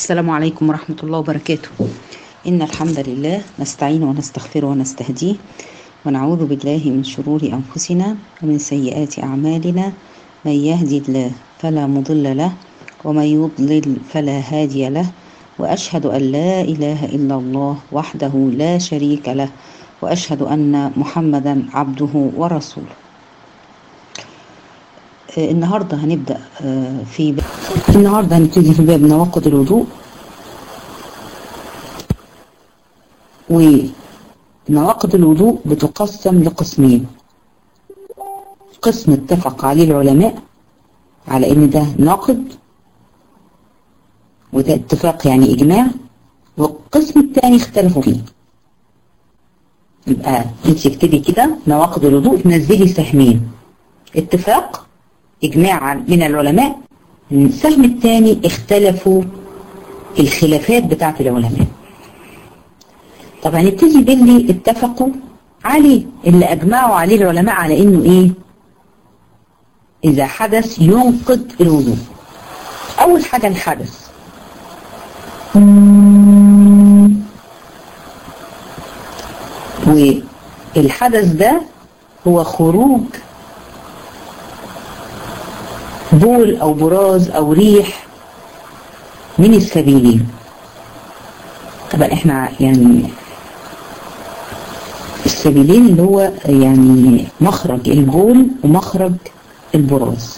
السلام عليكم ورحمة الله وبركاته إن الحمد لله نستعين ونستغفر ونستهديه ونعوذ بالله من شرور أنفسنا ومن سيئات أعمالنا من يهدي الله فلا مضل له ومن يضلل فلا هادي له وأشهد أن لا إله إلا الله وحده لا شريك له وأشهد أن محمدا عبده ورسوله آه، النهارده هنبدأ آه، في باب النهارده هنبتدي في باب نواقض الوضوء ونواقض الوضوء بتقسم لقسمين قسم اتفق عليه العلماء على ان ده ناقض وده اتفاق يعني اجماع والقسم الثاني اختلفوا فيه يبقى انت اكتبي كده نواقض الوضوء تنزلي سهمين اتفاق اجماع من العلماء السهم الثاني اختلفوا الخلافات بتاعت العلماء طب هنبتدي باللي اتفقوا عليه اللي اجمعوا عليه العلماء على انه ايه اذا حدث ينقض الوضوء اول حاجة الحدث والحدث ده هو خروج بول او براز او ريح من السبيلين طبعا احنا يعني السبيلين اللي هو يعني مخرج البول ومخرج البراز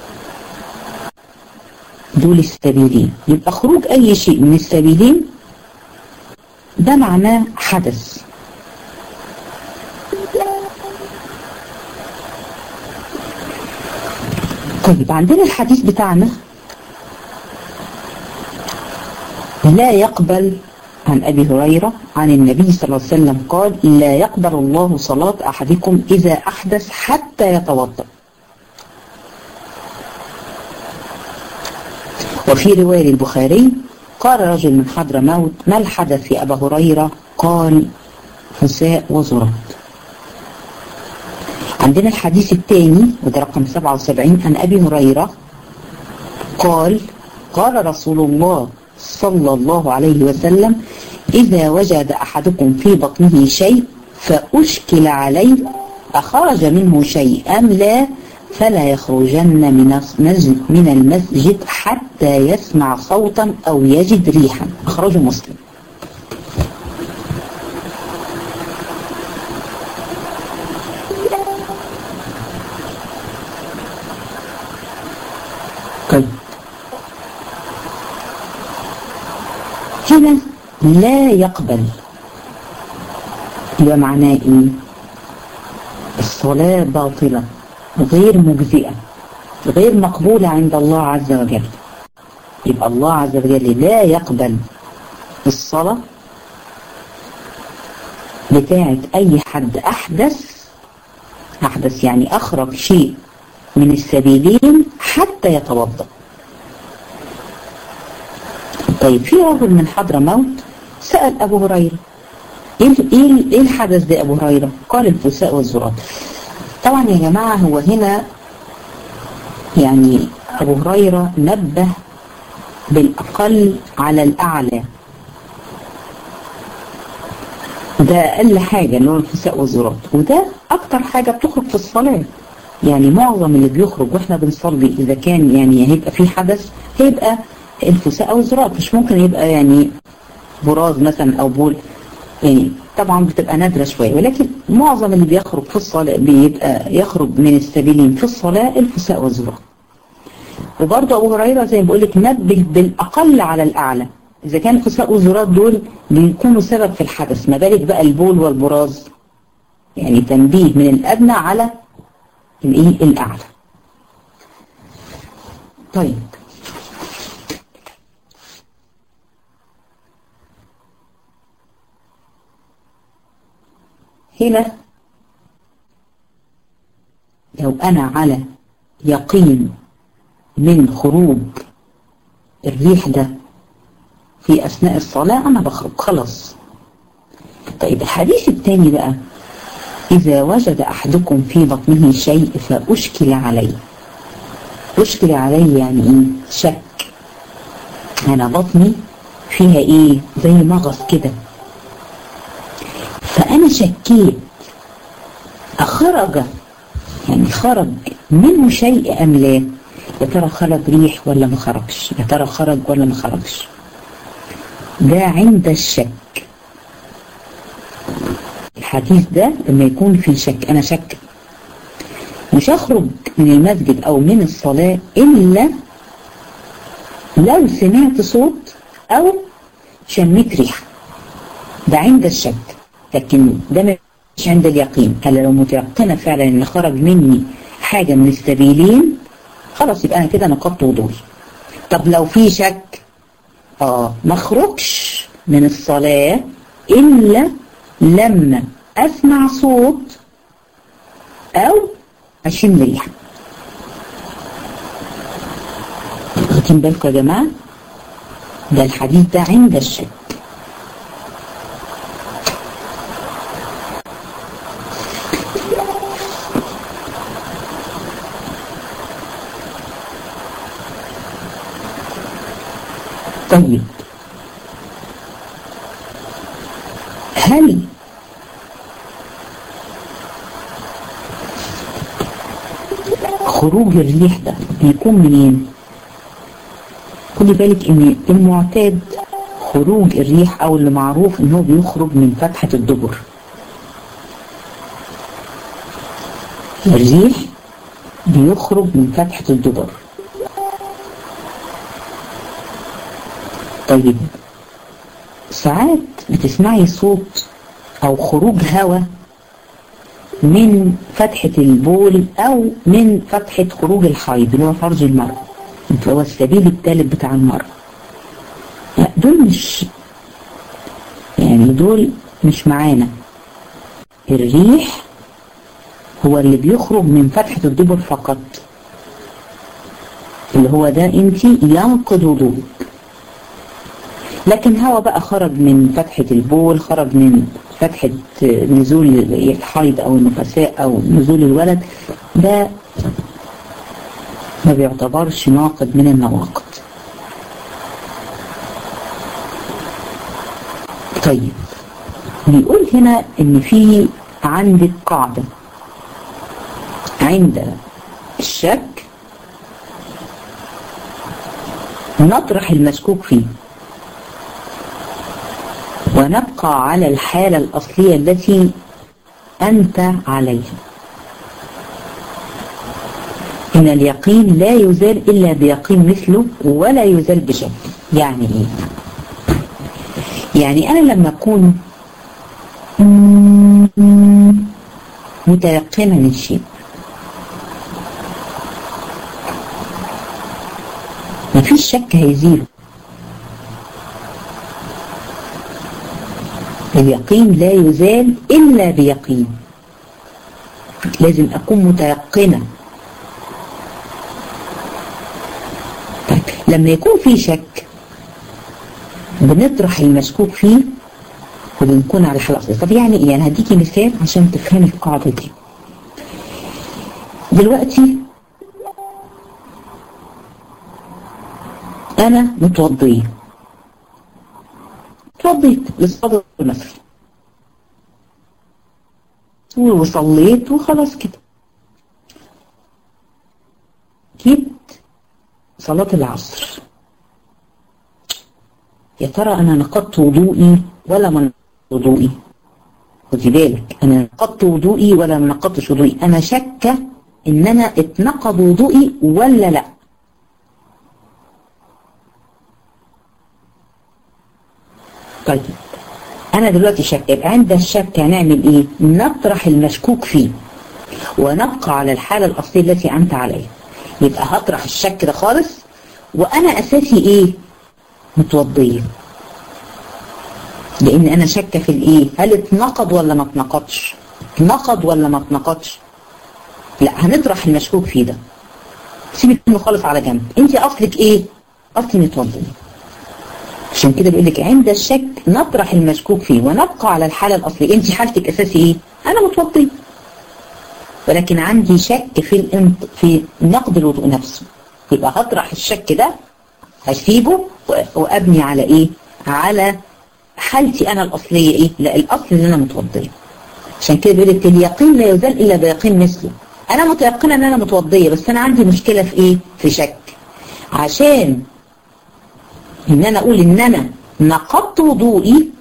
دول السبيلين يبقى خروج اي شيء من السبيلين ده معناه حدث طيب عندنا الحديث بتاعنا لا يقبل عن أبي هريرة عن النبي صلى الله عليه وسلم قال لا يقبل الله صلاة أحدكم إذا أحدث حتى يتوضأ وفي رواية البخاري قال رجل من حضرموت ما الحدث يا أبا هريرة قال فساء وزرات عندنا الحديث الثاني وده رقم 77 عن أبي هريرة قال قال رسول الله صلى الله عليه وسلم إذا وجد أحدكم في بطنه شيء فأشكل عليه أخرج منه شيء أم لا فلا يخرجن من من المسجد حتى يسمع صوتا أو يجد ريحا أخرجه مسلم طيب هنا لا يقبل يبقى معناه ايه الصلاة باطلة غير مجزئة غير مقبولة عند الله عز وجل يبقى الله عز وجل لا يقبل الصلاة بتاعة أي حد أحدث أحدث يعني أخرج شيء من السبيلين حتى يتوضأ طيب في رجل من حضرموت سأل أبو هريرة إيه, إيه, إيه الحدث ده أبو هريرة قال الفساء والزرات طبعا يا جماعة هو هنا يعني أبو هريرة نبه بالأقل على الأعلى ده أقل حاجة اللي هو الفساء والزرات وده أكتر حاجة بتخرج في الصلاة يعني معظم اللي بيخرج واحنا بنصلي إذا كان يعني هيبقى في حدث هيبقى الفساء أو الزرات مش ممكن يبقى يعني براز مثلا أو بول يعني طبعا بتبقى نادرة شوية ولكن معظم اللي بيخرج في الصلاة بيبقى يخرج من السبيلين في الصلاة الفساء والزرات وبرضه أبو هريرة زي ما بقول لك نبه بالأقل على الأعلى إذا كان الفساء والزرات دول بيكونوا سبب في الحدث ما بالك بقى البول والبراز يعني تنبيه من الأدنى على الإيه الأعلى طيب هنا لو أنا على يقين من خروج الريح ده في أثناء الصلاة أنا بخرج خلاص طيب الحديث الثاني بقى إذا وجد أحدكم في بطنه شيء فأشكل عليه أشكل عليه يعني إيه شك أنا بطني فيها ايه زي مغص كده فانا شكيت اخرج يعني خرج منه شيء ام لا يا ترى خرج ريح ولا ما خرجش يا ترى خرج ولا ما خرجش ده عند الشك الحديث ده لما يكون في شك انا شك مش هخرج من المسجد او من الصلاة الا لو سمعت صوت او شميت ريحة ده عند الشك لكن ده مش عند اليقين انا لو متيقنة فعلا ان خرج مني حاجة من السبيلين خلاص يبقى انا كده نقضت وضوئي طب لو في شك اه ما اخرجش من الصلاة الا لما اسمع صوت او اشم ريحة واخدين بالكم يا جماعة ده الحديث ده عند الشك طيب هل خروج الريح ده بيكون منين خدي بالك ان المعتاد خروج الريح او اللي معروف ان هو بيخرج من فتحة الدبر الريح بيخرج من فتحة الدبر طيب ساعات بتسمعي صوت او خروج هواء من فتحة البول او من فتحة خروج الحيض اللي هو فرج المرأة اللي هو السبيل الثالث بتاع المرأة لا دول مش يعني دول مش معانا الريح هو اللي بيخرج من فتحة الدبر فقط اللي هو ده انت ينقض وضوءك لكن هوا بقى خرج من فتحة البول خرج من فتحة نزول الحيض او النفساء او نزول الولد ده ما بيعتبرش ناقض من النواقض طيب بيقول هنا ان في عندك قاعدة عند الشك نطرح المشكوك فيه ونبقى على الحالة الأصلية التي أنت عليها إن اليقين لا يزال إلا بيقين مثله ولا يزال بشك يعني إيه يعني أنا لما أكون متيقنة من شيء مفيش شك هيزيله اليقين لا يزال إلا بيقين لازم أكون متيقنة طيب لما يكون في شك بنطرح المشكوك فيه وبنكون على الحلقة طب يعني ايه انا هديكي مثال عشان تفهمي القاعدة دي دلوقتي انا متوضية اتوضيت للصلاة مثلا وصليت وخلاص كده جيت صلاة العصر يا ترى انا نقضت وضوئي ولا ما وضوئي خدي بالك انا نقضت وضوئي ولا ما نقضتش وضوئي انا شاكه ان انا اتنقض وضوئي ولا لا طيب انا دلوقتي شاك عند الشك هنعمل ايه نطرح المشكوك فيه ونبقى على الحالة الاصلية التي انت عليها يبقى هطرح الشك ده خالص وانا اساسي ايه متوضيه لان انا شاكه في الايه هل اتنقض ولا ما اتنقضش اتنقض ولا ما اتنقضش لا هنطرح المشكوك فيه ده سيبك منه خالص على جنب انت اصلك ايه اصلي متوضيه عشان كده بيقول لك عند الشك نطرح المشكوك فيه ونبقى على الحاله الاصليه انت حالتك اساسي ايه انا متوضيه ولكن عندي شك في الانت... في نقد الوضوء نفسه يبقى هطرح الشك ده هسيبه وابني على ايه على حالتي انا الاصليه ايه لا الاصل ان انا متوضيه عشان كده بيقول لك اليقين لا يزال الا بيقين مثله انا متيقنه ان انا متوضيه بس انا عندي مشكله في ايه في شك عشان ان انا اقول ان انا نقضت وضوئي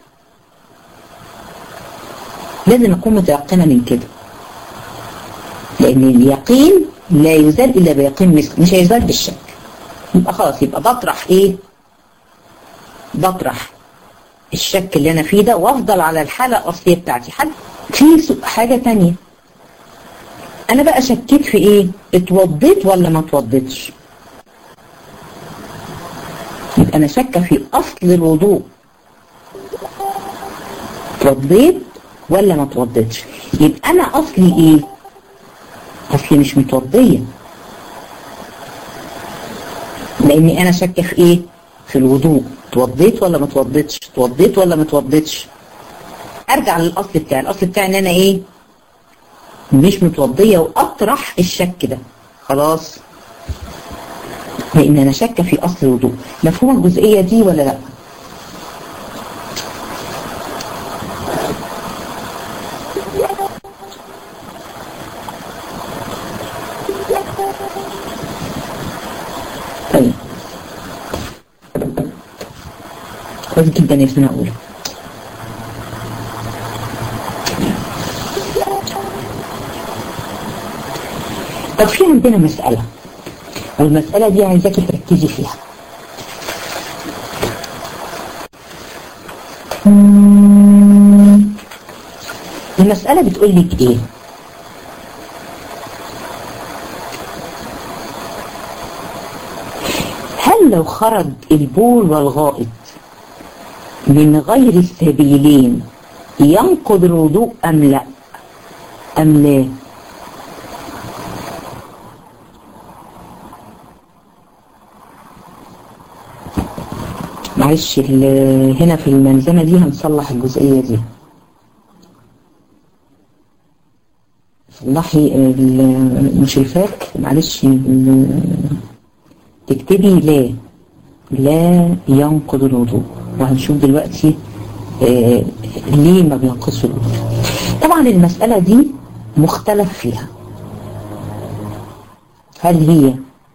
لازم اكون متيقنه من كده لان اليقين لا يزال الا بيقين مثله مش هيزال بالشك يبقى خلاص يبقى بطرح ايه بطرح الشك اللي انا فيه ده وافضل على الحالة الاصلية بتاعتي حد في حاجة تانية انا بقى شكيت في ايه اتوضيت ولا ما اتوضيتش يبقى انا شاكه في اصل الوضوء اتوضيت ولا ما اتوضيتش يبقى انا اصلي ايه اصلي مش متوضيه لاني انا شاكه في ايه في الوضوء اتوضيت ولا ما اتوضيتش اتوضيت ولا ما اتوضيتش ارجع للاصل بتاعي الاصل بتاعي ان انا ايه مش متوضيه واطرح الشك ده خلاص لان انا شاكه في اصل الوضوء مفهوم الجزئيه دي ولا لا طيب كويس جدا يا سنة أولى طب في عندنا مسألة والمسألة دي عايزاكي تركزي فيها المسألة بتقول لك ايه هل لو خرج البول والغائط من غير السبيلين ينقض الوضوء أم لا أم لا معلش هنا في الملزمة دي هنصلح الجزئية دي صلحي مش الفاك معلش تكتبي لا لا ينقض الوضوء وهنشوف دلوقتي آه ليه ما بينقضش الوضوء طبعا المسألة دي مختلف فيها هل هي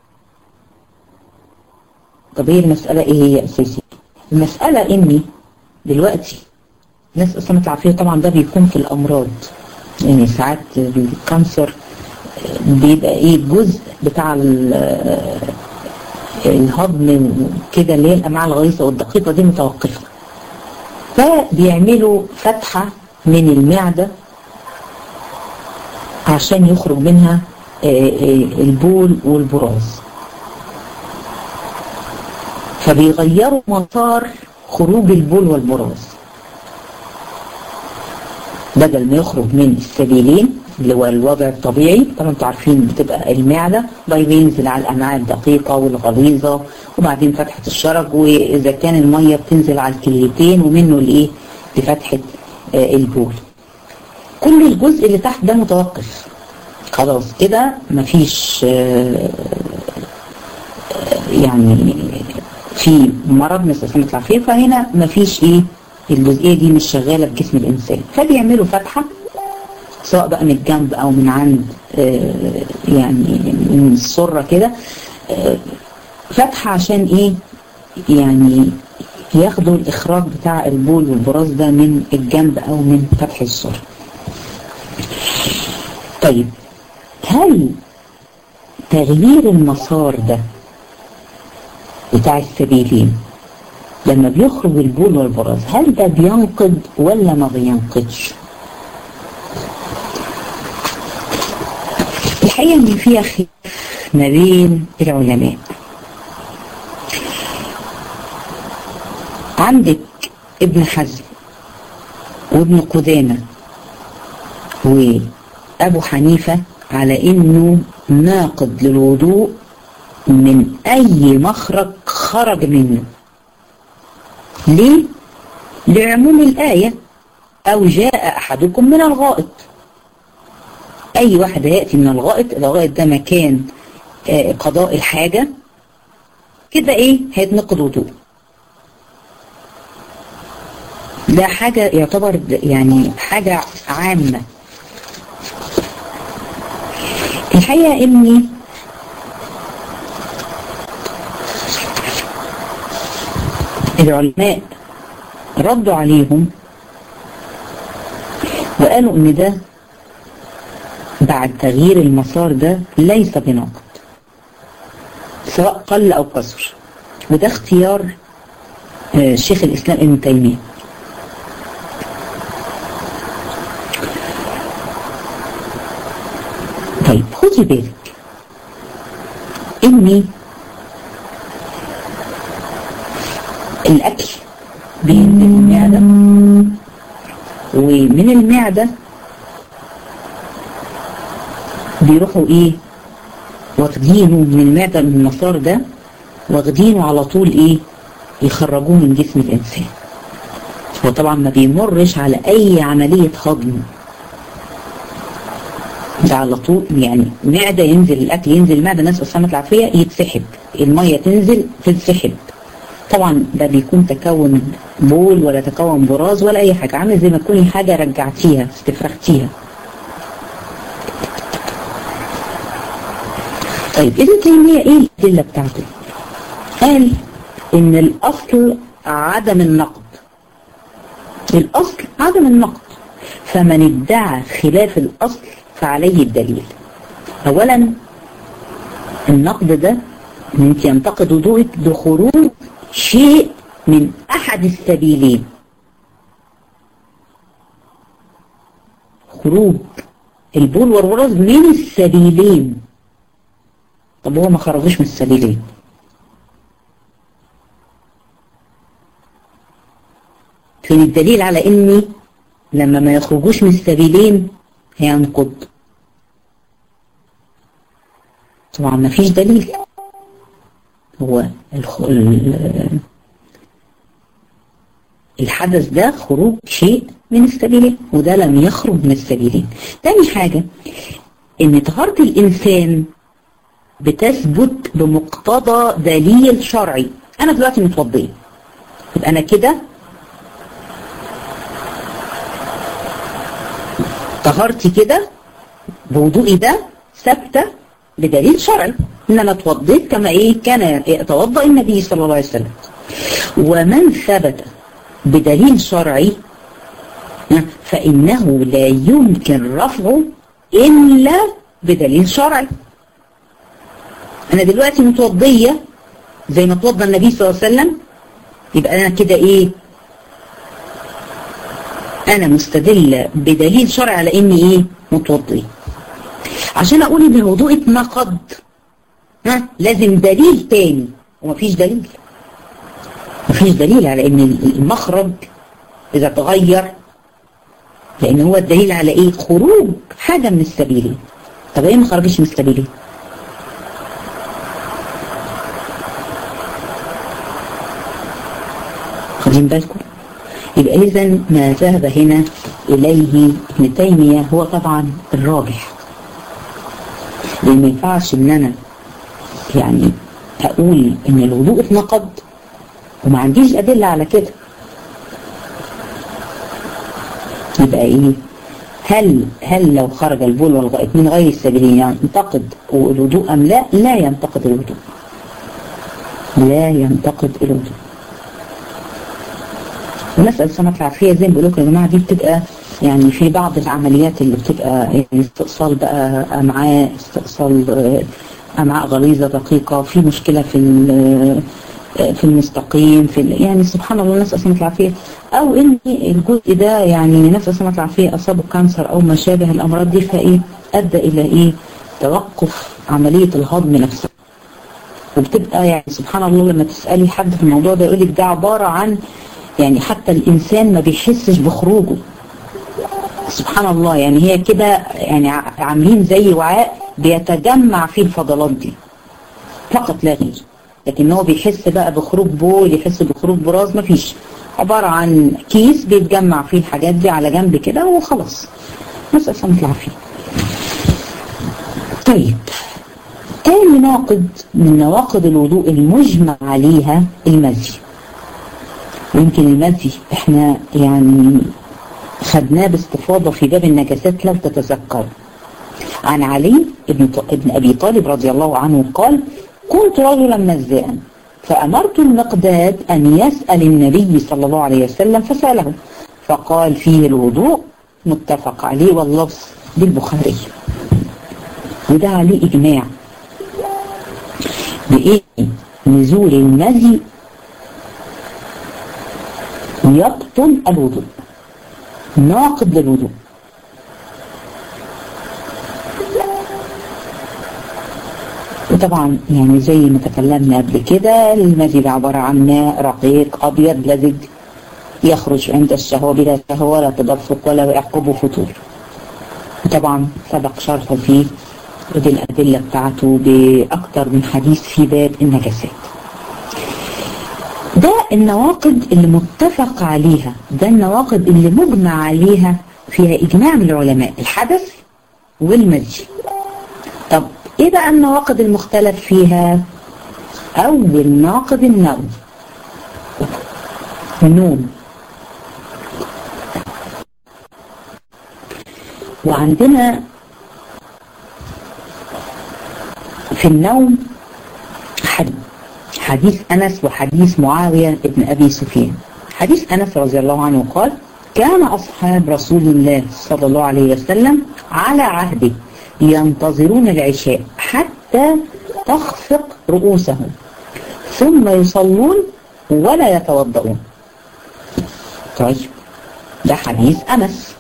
طب هي المسألة ايه هي اساسي المسألة اني دلوقتي ناس اصلا العافية طبعا ده بيكون في الامراض يعني ساعات الكانسر بيبقى ايه الجزء بتاع الهضم كده اللي هي الامعاء الغليظه والدقيقه دي متوقفه فبيعملوا فتحه من المعده عشان يخرج منها البول والبراز فبيغيروا مسار خروج البول والبراز بدل ما يخرج من السبيلين اللي هو الوضع الطبيعي طبعا انتوا عارفين بتبقى المعده بعدين بينزل على الامعاء الدقيقه والغليظه وبعدين فتحه الشرج واذا كان الميه بتنزل على الكليتين ومنه لايه لفتحه آه البول كل الجزء اللي تحت ده متوقف خلاص كده مفيش آه يعني في مرض مثل سمة العافية فهنا مفيش ايه الجزئية دي مش شغالة في جسم الإنسان فبيعملوا فتحة سواء بقى من الجنب أو من عند آه يعني من السرة كده آه فتحة عشان إيه يعني ياخدوا الإخراج بتاع البول والبراز ده من الجنب أو من فتح السرة طيب هل تغيير المسار ده بتاع السبيلين لما بيخرج البول والبراز هل ده بينقض ولا ما بينقضش الحقيقة ان فيها خلاف ما بين العلماء عندك ابن حزم وابن قدامة وابو حنيفة على انه ناقض للوضوء من اي مخرج خرج منه ليه؟ لعموم الآية أو جاء أحدكم من الغائط أي واحد هيأتي من الغائط الغائط ده مكان آه قضاء الحاجة كده إيه هيتنقض وضوء ده حاجة يعتبر يعني حاجة عامة الحقيقة اني العلماء ردوا عليهم وقالوا ان ده بعد تغيير المسار ده ليس بناقض سواء قل او كثر وده اختيار شيخ الاسلام ابن تيميه طيب خدي بالك اني الاكل بينزل المعده ومن المعده بيروحوا ايه واخدينه من المعده من المسار ده واخدينه على طول ايه يخرجوه من جسم الانسان هو طبعا ما بيمرش على اي عمليه هضم ده على طول يعني معدة ينزل الأكل ينزل المعدة ناس أسامة العافية يتسحب المية تنزل تتسحب طبعا ده بيكون تكون بول ولا تكون براز ولا أي حاجة عامل زي ما تكوني حاجة رجعتيها استفرغتيها طيب ابن تيمية ايه الأدلة بتاعته؟ قال إن الأصل عدم النقد الأصل عدم النقد فمن ادعى خلاف الأصل فعليه الدليل اولا النقد ده ان انت ينتقد وضوءك بخروج شيء من احد السبيلين خروج البول والغرز من السبيلين طب هو ما خرجوش من السبيلين فين الدليل على اني لما ما يخرجوش من السبيلين هينقض طبعا ما فيش دليل هو الخ... الحدث ده خروج شيء من السبيلين وده لم يخرج من السبيلين تاني حاجة ان طهارة الانسان بتثبت بمقتضى دليل شرعي انا دلوقتي متوضية يبقى انا كده طهارتي كده بوضوئي ده ثابته بدليل شرعي ان انا اتوضيت كما ايه كان يتوضا النبي صلى الله عليه وسلم ومن ثبت بدليل شرعي فانه لا يمكن رفعه الا بدليل شرعي انا دلوقتي متوضيه زي ما توضى النبي صلى الله عليه وسلم يبقى انا كده ايه انا مستدلة بدليل شرعي على اني ايه متوضي عشان اقول ان الوضوء اتنقض ها لازم دليل تاني ومفيش دليل مفيش دليل على ان المخرج اذا تغير لان هو الدليل على ايه خروج حاجة من السبيلين طب ايه ما خرجش من السبيلين خدين بالكم يبقى إذا ما ذهب هنا إليه ابن تيمية هو طبعا الراجح لأن ما ينفعش إن أنا يعني أقول إن الوضوء اتنقض وما عنديش أدلة على كده يبقى إيه هل هل لو خرج البول والغائط من غير السبيلين ينتقد الوضوء أم لا؟ لا ينتقد الوضوء لا ينتقد الوضوء ونسأل سمك العافية زي ما بيقولوا يا جماعة دي بتبقى يعني في بعض العمليات اللي بتبقى يعني استئصال بقى أمعاء استئصال أمعاء غليظة دقيقة في مشكلة في في المستقيم في يعني سبحان الله نسأل سمك العافية أو إن الجزء ده يعني نسأل سمك العافية أصابه كانسر أو ما شابه الأمراض دي فإيه أدى إلى إيه توقف عملية الهضم نفسها وبتبقى يعني سبحان الله لما تسألي حد في الموضوع ده يقول لك ده عبارة عن يعني حتى الإنسان ما بيحسش بخروجه سبحان الله يعني هي كده يعني عاملين زي وعاء بيتجمع فيه الفضلات دي فقط لا غير لكن هو بيحس بقى بخروج بول يحس بخروج براز مفيش عبارة عن كيس بيتجمع فيه الحاجات دي على جنب كده وخلاص نسأل سمك العافية طيب تاني ناقض من نواقض الوضوء المجمع عليها المزي ويمكن المزي احنا يعني خدناه باستفاضة في باب النجاسات لو تتذكر عن علي ابن, ابن أبي طالب رضي الله عنه قال كنت رجلا مزاء فأمرت المقداد أن يسأل النبي صلى الله عليه وسلم فسأله فقال فيه الوضوء متفق عليه واللفظ للبخاري وده عليه إجماع بإيه نزول المزي يبطل الوضوء ناقض للوضوء وطبعا يعني زي ما تكلمنا قبل كده المزي ده عبارة عن ماء رقيق أبيض لزج يخرج عند الشهوة بلا شهوة ولا تدفق ولا يعقبه فتور وطبعا سبق شرحه فيه ودي الأدلة بتاعته بأكتر من حديث في باب النجاسات ده النواقض اللي متفق عليها ده النواقض اللي مجمع عليها فيها إجماع من العلماء الحدث والمزي طب إيه بقى النواقض المختلف فيها أول ناقض النوم النوم وعندنا في النوم حديث حديث أنس وحديث معاوية ابن أبي سفيان حديث أنس رضي الله عنه قال كان أصحاب رسول الله صلى الله عليه وسلم على عهده ينتظرون العشاء حتى تخفق رؤوسهم ثم يصلون ولا يتوضؤون طيب ده حديث أنس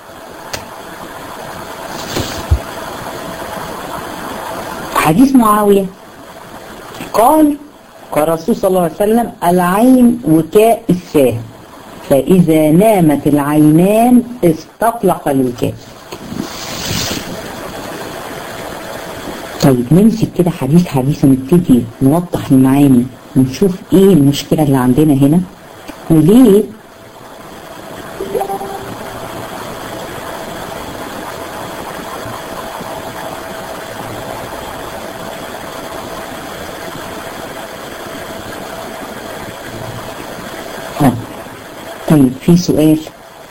حديث معاوية قال قال الرسول صلى الله عليه وسلم العين وكاء الفاه فإذا نامت العينان استطلق الوكاء طيب نمسك كده حديث حديث ونبتدي نوضح المعاني ونشوف ايه المشكلة اللي عندنا هنا وليه طيب في سؤال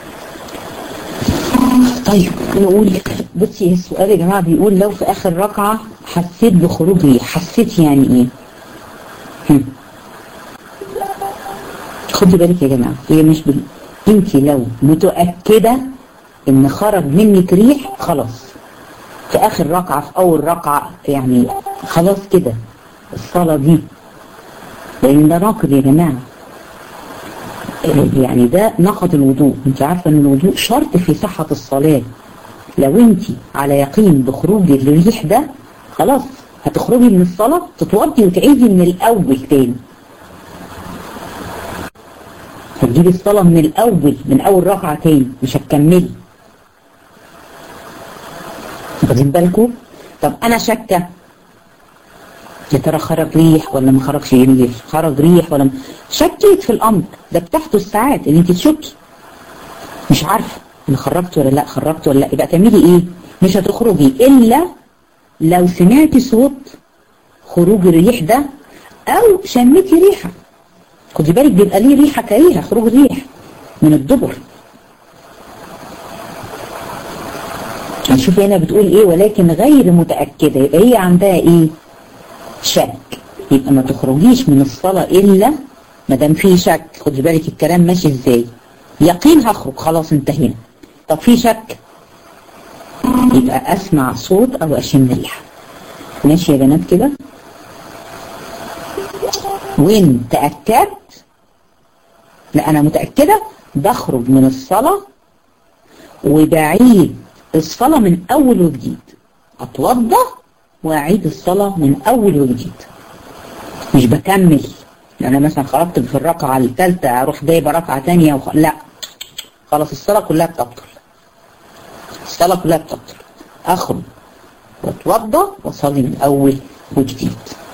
طيب نقول بصي السؤال يا جماعة بيقول لو في آخر ركعة حسيت بخروج ريح حسيت يعني ايه هم. خدي بالك يا جماعة هي مش بال... انت لو متأكدة ان خرج منك ريح خلاص في آخر ركعة في أول ركعة يعني خلاص كده الصلاة دي لأن ده ناقض يا جماعة يعني ده نقض الوضوء انت عارفة ان الوضوء شرط في صحة الصلاة لو انت على يقين بخروج الريح ده خلاص هتخرجي من الصلاة تتوضي وتعيدي من الأول تاني هتجيبي الصلاة من الأول من أول ركعة تاني مش هتكملي واخدين بالكم طب أنا شاكة يا ترى خرج ريح ولا ما خرجش ريح خرج ريح ولا م... شكيت في الامر ده بتاخده الساعات اللي انت تشكي مش عارفه انا خرجت ولا لا خرجت ولا لا يبقى تعملي ايه مش هتخرجي الا لو سمعتي صوت خروج الريح ده او شميتي ريحه خدي بالك بيبقى ليه ريحه كريهه خروج الريح من الدبر هنشوف هنا بتقول ايه ولكن غير متاكده يبقى هي عندها ايه شك يبقى ما تخرجيش من الصلاة إلا ما دام في شك خدي بالك الكلام ماشي ازاي يقين هخرج خلاص انتهينا طب في شك يبقى أسمع صوت أو أشم ريحة ماشي يا بنات كده وين تأكدت لا أنا متأكدة بخرج من الصلاة وبعيد الصلاة من أول وجديد أتوضى واعيد الصلاة من اول وجديد مش بكمل انا مثلا خرجت في الركعة الثالثة اروح جايبة ركعة تانية وخ... لا خلاص الصلاة كلها بتبطل الصلاة كلها بتبطل اخرج واتوضى واصلي من اول وجديد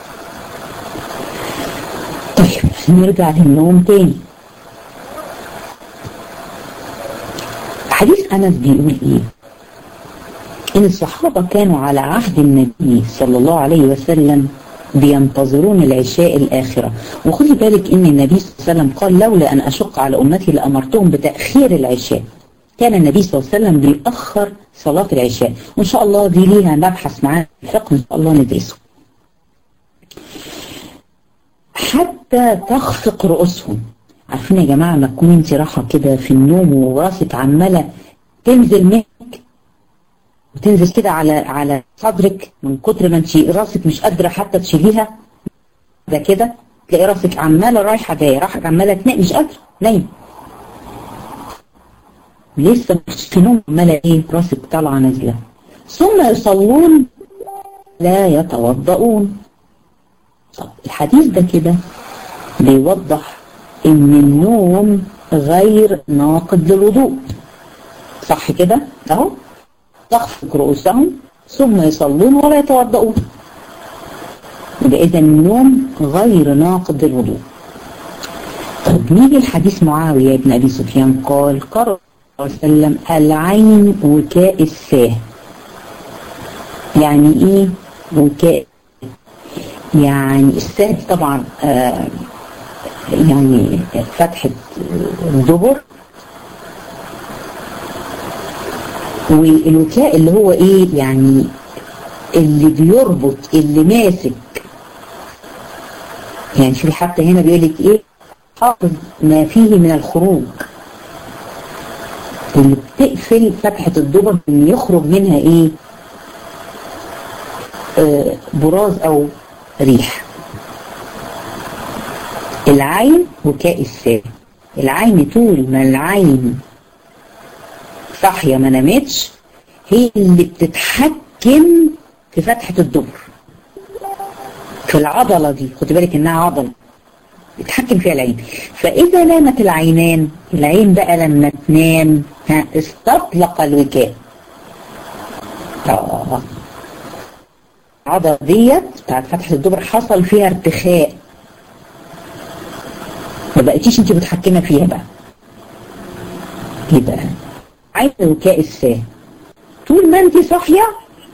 طيب نرجع للنوم تاني حديث انس بيقول ايه إن الصحابة كانوا على عهد النبي صلى الله عليه وسلم بينتظرون العشاء الآخرة وخذي بالك ان النبي صلى الله عليه وسلم قال لولا ان اشق على امتي لامرتهم بتأخير العشاء كان النبي صلى الله عليه وسلم بيأخر صلاة العشاء وان شاء الله دي ليها مبحث معانا في الفقه ان شاء الله ندرسه حتى تخفق رؤوسهم عارفين يا جماعة لما تكون انت راحة كده في النوم وراسك عمالة تنزل منك وتنزل كده على على صدرك من كتر ما انت راسك مش قادرة حتى تشيليها ده كده تلاقي راسك عمالة رايحة جاية راحة عمالة تنام مش قادرة نايم لسه مش في نوم عمالة ايه راسك طالعة نازلة ثم يصلون لا يتوضؤون طب الحديث ده كده بيوضح ان النوم غير ناقض للوضوء صح كده اهو تخفق رؤوسهم ثم يصلون ولا يتوضؤون يبقى اذا النوم غير ناقض للوضوء طب نيجي الحديث معاوية بن ابي سفيان قال قال صلى الله عليه وسلم العين وكاء الساه يعني ايه وكاء يعني الساه طبعا آه يعني فتحة الدبر والوكاء اللي هو ايه يعني اللي بيربط اللي ماسك يعني شوفي حتى هنا بيقول لك ايه حافظ ما فيه من الخروج اللي بتقفل فتحة الدبر ان يخرج منها ايه آه براز او ريح العين وكاء الساه العين طول ما العين صاحية ما نامتش هي اللي بتتحكم في فتحة الدبر في العضلة دي خد بالك انها عضلة بتحكم فيها العين فاذا نامت العينان العين بقى لما تنام ها استطلق الوكاء اه العضلة ديت بتاعت فتحة الدبر حصل فيها ارتخاء ما بقيتيش انت متحكمة فيها بقى يبقى عين وكاء الساه طول ما انت صاحية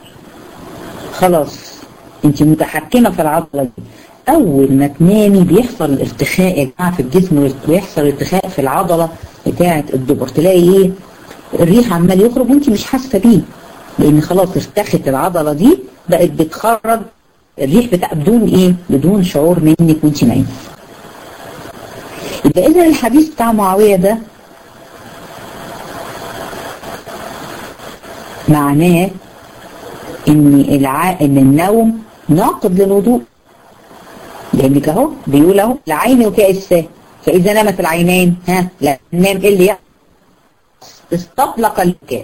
خلاص انت متحكمة في العضلة دي اول ما تنامي بيحصل الارتخاء يا جماعة في الجسم ويحصل ارتخاء في العضلة بتاعة الدبر تلاقي ايه الريح عمال يخرج وانت مش حاسة بيه لان خلاص ارتخت العضلة دي بقت بتخرج الريح بتاع بدون ايه بدون شعور منك وانت نايمة يبقى اذا الحديث بتاع معاوية ده معناه ان الع... ان النوم ناقض للوضوء لانك اهو بيقول اهو العين وكاء الساه فاذا نامت العينين ها لا نام ايه اللي يحصل استطلق الوكاء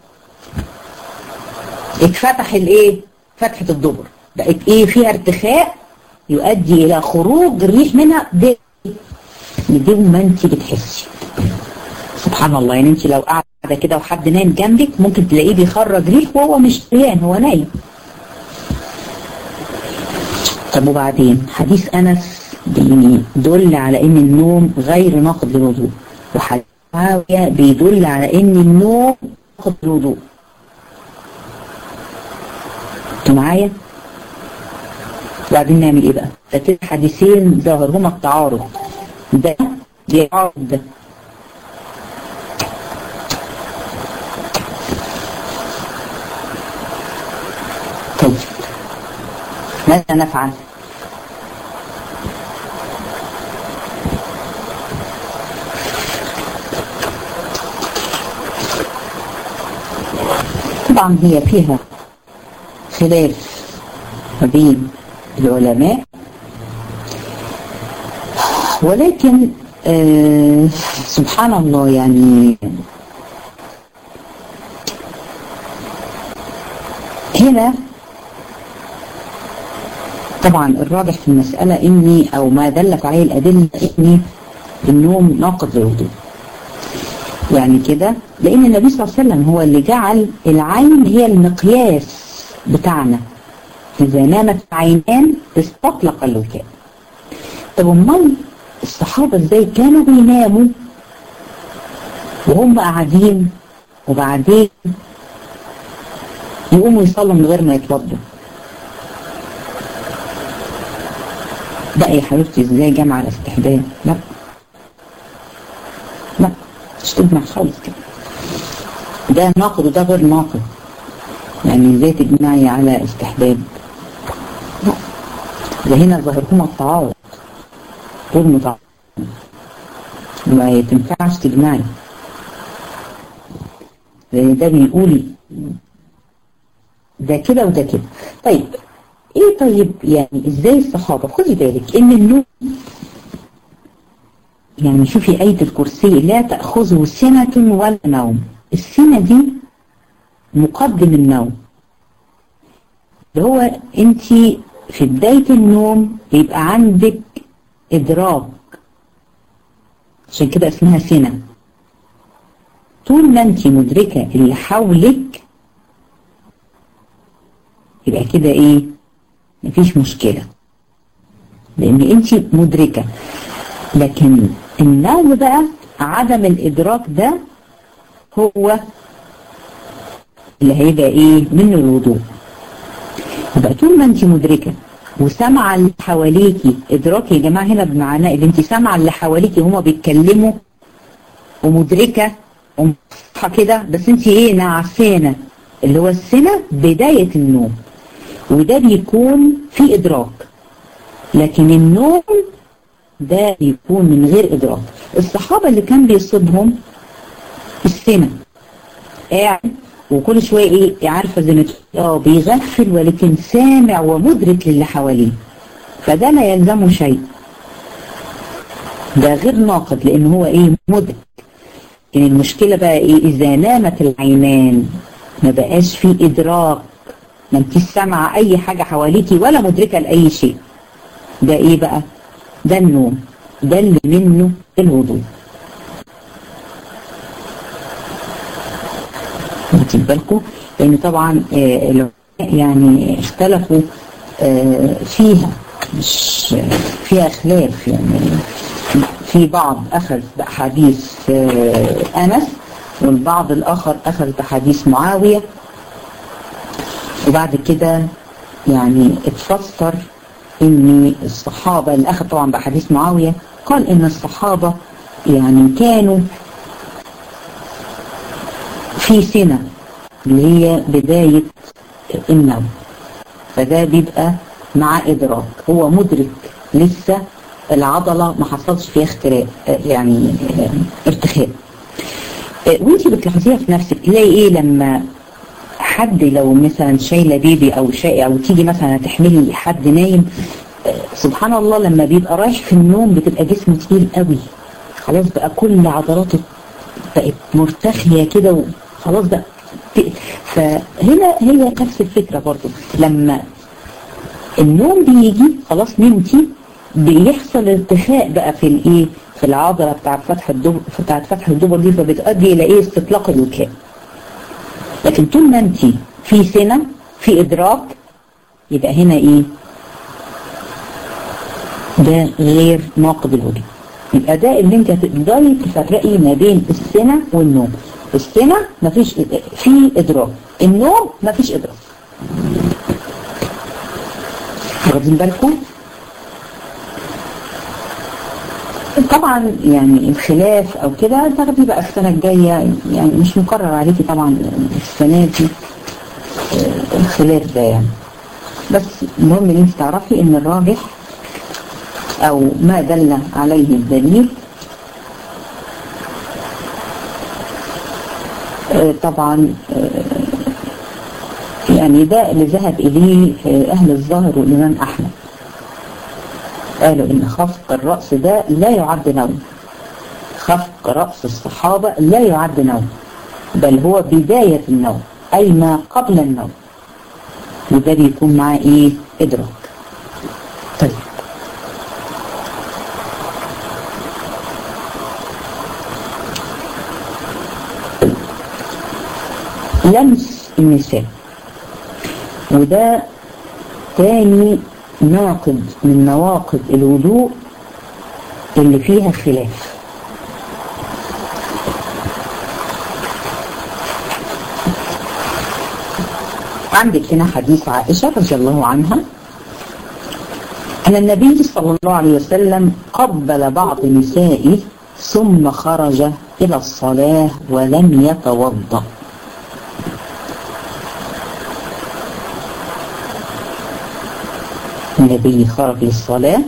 اتفتح الايه فتحة الدبر بقت ايه فيها ارتخاء يؤدي الى خروج الريح منها دي بدون ما انت بتحسي سبحان الله يعني انت لو قاعده كده وحد نايم جنبك ممكن تلاقيه بيخرج ريح وهو مش دريان هو نايم طب وبعدين حديث انس بيدل على ان النوم غير ناقض للوضوء وحديث معاويه بيدل على ان النوم ناقض للوضوء انتوا معايا وبعدين نعمل ايه بقى ده كده حديثين ظاهرهما التعارض ده بيعارض ده طيب ماذا نفعل طبعا هي فيها خلاف ما بين العلماء ولكن آه سبحان الله يعني هنا طبعا الراجح في المسألة اني او ما دلت عليه الادلة اني النوم ناقض للوضوء يعني كده لان النبي صلى الله عليه وسلم هو اللي جعل العين هي المقياس بتاعنا اذا نامت عينان استطلق الوكاء طب امال الصحابة ازاي كانوا بيناموا وهم قاعدين وبعدين يقوموا يصلوا من غير ما يتوضوا لا يا حبيبتي ازاي جمع الاستحباب لا لا مش تجمع خالص كده ده ناقض وده غير ناقض يعني ازاي تجمعي على استحباب لا ده هنا ظاهرهما التعارض غير متعارض ما تنفعش تجمعي لان ده بيقول ده كده وده كده طيب ايه طيب يعني ازاي الصحابة خدي بالك ان النوم يعني شوفي آية الكرسي لا تأخذه سنة ولا نوم السنة دي مقدم النوم اللي هو انت في بداية النوم يبقى عندك ادراك عشان كده اسمها سنة طول ما انت مدركة اللي حولك يبقى كده ايه مفيش مشكلة لان انت مدركة لكن النوم بقى عدم الادراك ده هو اللي هيبقى ايه من الوضوء يبقى طول ما انت مدركة وسامعة اللي حواليكي ادراك يا جماعة هنا بمعنى اللي انت سامعة اللي حواليكي هما بيتكلموا ومدركة ومصحة كده بس انت ايه نعسانة اللي هو السنة بداية النوم وده بيكون في ادراك لكن النوم ده بيكون من غير ادراك الصحابة اللي كان بيصيبهم السنة قاعد وكل شوية ايه عارفة زي ما اه بيغفل ولكن سامع ومدرك للي حواليه فده لا يلزمه شيء ده غير ناقض لان هو ايه مدرك يعني المشكلة بقى ايه اذا نامت العينان ما بقاش في ادراك ما انتش سامعة اي حاجة حواليكي ولا مدركة لاي شيء ده ايه بقى ده النوم ده اللي منه الوضوء واخدين بالكم لان طبعا العلماء يعني اختلفوا فيها مش فيها خلاف يعني في بعض اخذ باحاديث انس والبعض الاخر اخذ بحديث معاويه وبعد كده يعني اتفسر ان الصحابه اللي اخذ طبعا بحديث معاويه قال ان الصحابه يعني كانوا في سنة اللي هي بداية النوم فده بيبقى مع إدراك هو مدرك لسه العضلة ما حصلش فيها اختراق يعني ارتخاء وانت بتلاحظيها في نفسك تلاقي ايه لما حد لو مثلا شايله بيبي او شيء او تيجي مثلا تحملي حد نايم سبحان الله لما بيبقى رايح في النوم بتبقى جسمه تقيل قوي خلاص بقى كل عضلاته بقت مرتخية كده وخلاص بقى فهنا هي نفس الفكرة برضو لما النوم بيجي خلاص نمتي بيحصل ارتخاء بقى في الايه في العضلة بتاعت فتح الدبر بتاعت فتح الدبر دي فبتؤدي الى ايه استطلاق الوكاء لكن طول ما انت في سنة في ادراك يبقى هنا ايه ده غير ناقض الوجود يبقى ده اللي انت هتقدري تفرقي ما بين السنة والنوم السنة مفيش في ادراك النوم مفيش ادراك واخدين بالكم طبعا يعني الخلاف او كده تاخدي بقى السنة الجاية يعني مش مقرر عليكي طبعا السنة دي الخلاف ده يعني بس المهم ان انت تعرفي ان الراجح او ما دل عليه الدليل طبعا يعني ده اللي ذهب اليه اهل الظاهر والامام احمد قالوا ان خفق الرأس ده لا يعد نوم خفق رأس الصحابة لا يعد نوم بل هو بداية النوم اي ما قبل النوم وده بيكون معاه ايه ادراك طيب لمس النساء وده تاني ناقض من نواقض الوضوء اللي فيها خلاف عندك هنا حديث عائشة رضي الله عنها أن النبي صلى الله عليه وسلم قبل بعض نسائه ثم خرج إلى الصلاة ولم يتوضأ النبي خرج للصلاة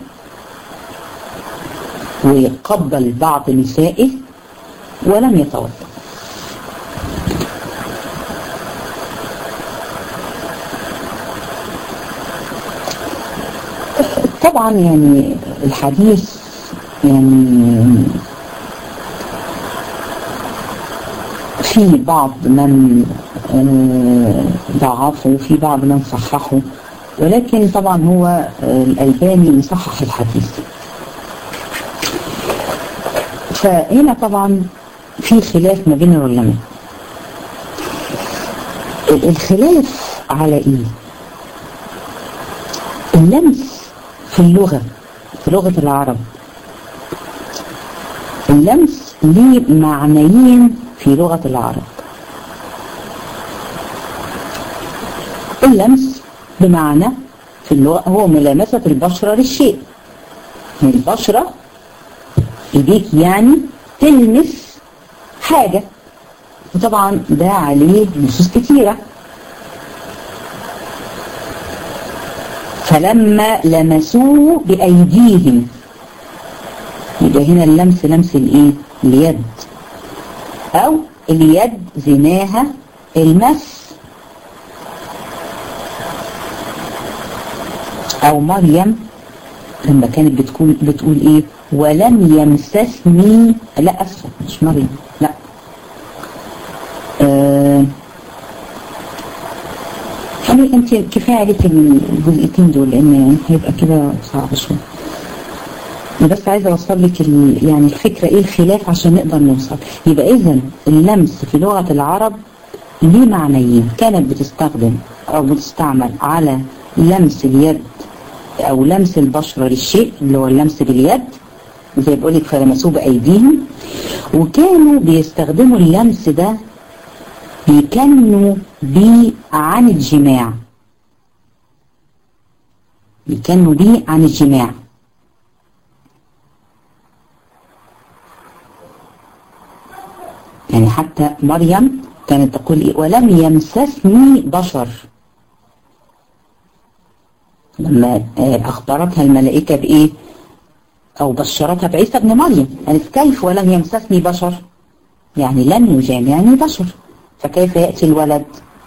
ويقبل بعض نسائه ولم يتوضأ طبعا يعني الحديث يعني في بعض من ضعفه وفي بعض من صححه ولكن طبعا هو الألباني مصحح الحديث فهنا طبعا في خلاف ما بين العلماء الخلاف على ايه اللمس في اللغة في لغة العرب اللمس ليه معنيين في لغة العرب اللمس بمعنى في اللغة هو ملامسة البشرة للشيء البشرة ايديك يعني تلمس حاجة وطبعا ده عليه نصوص كتيرة فلما لمسوه بأيديهم يبقى هنا اللمس لمس الايه اليد او اليد زناها المس او مريم لما كانت بتقول بتقول ايه ولم يمسسني لا اسفه مش مريم لا آه يعني انت كفايه عليك الجزئيتين دول لان هيبقى كده صعب شويه انا بس عايزه اوصل لك يعني الفكره ايه الخلاف عشان نقدر نوصل يبقى اذا اللمس في لغه العرب ليه معنيين كانت بتستخدم او بتستعمل على لمس اليد او لمس البشره للشيء اللي هو اللمس باليد زي بقول لك فلمسوه بايديهم وكانوا بيستخدموا اللمس ده بيكنوا بيه عن الجماع بيكنوا بيه عن الجماع يعني حتى مريم كانت تقول إيه ولم يمسسني بشر لما أخبرتها الملائكة بإيه أو بشرتها بعيسى ابن مريم قالت كيف ولم يمسسني بشر يعني لم يجامعني بشر فكيف يأتي الولد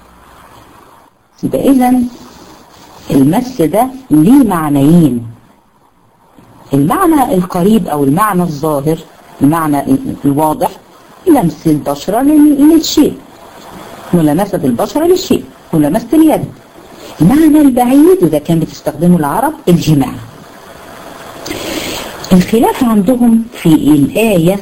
يبقى إذا المس ده ليه معنيين المعنى القريب أو المعنى الظاهر المعنى الواضح لمس البشرة للشيء ملامسة البشرة للشيء ملامسة اليد المعنى البعيد وده كان بتستخدمه العرب الجماع الخلاف عندهم في الآية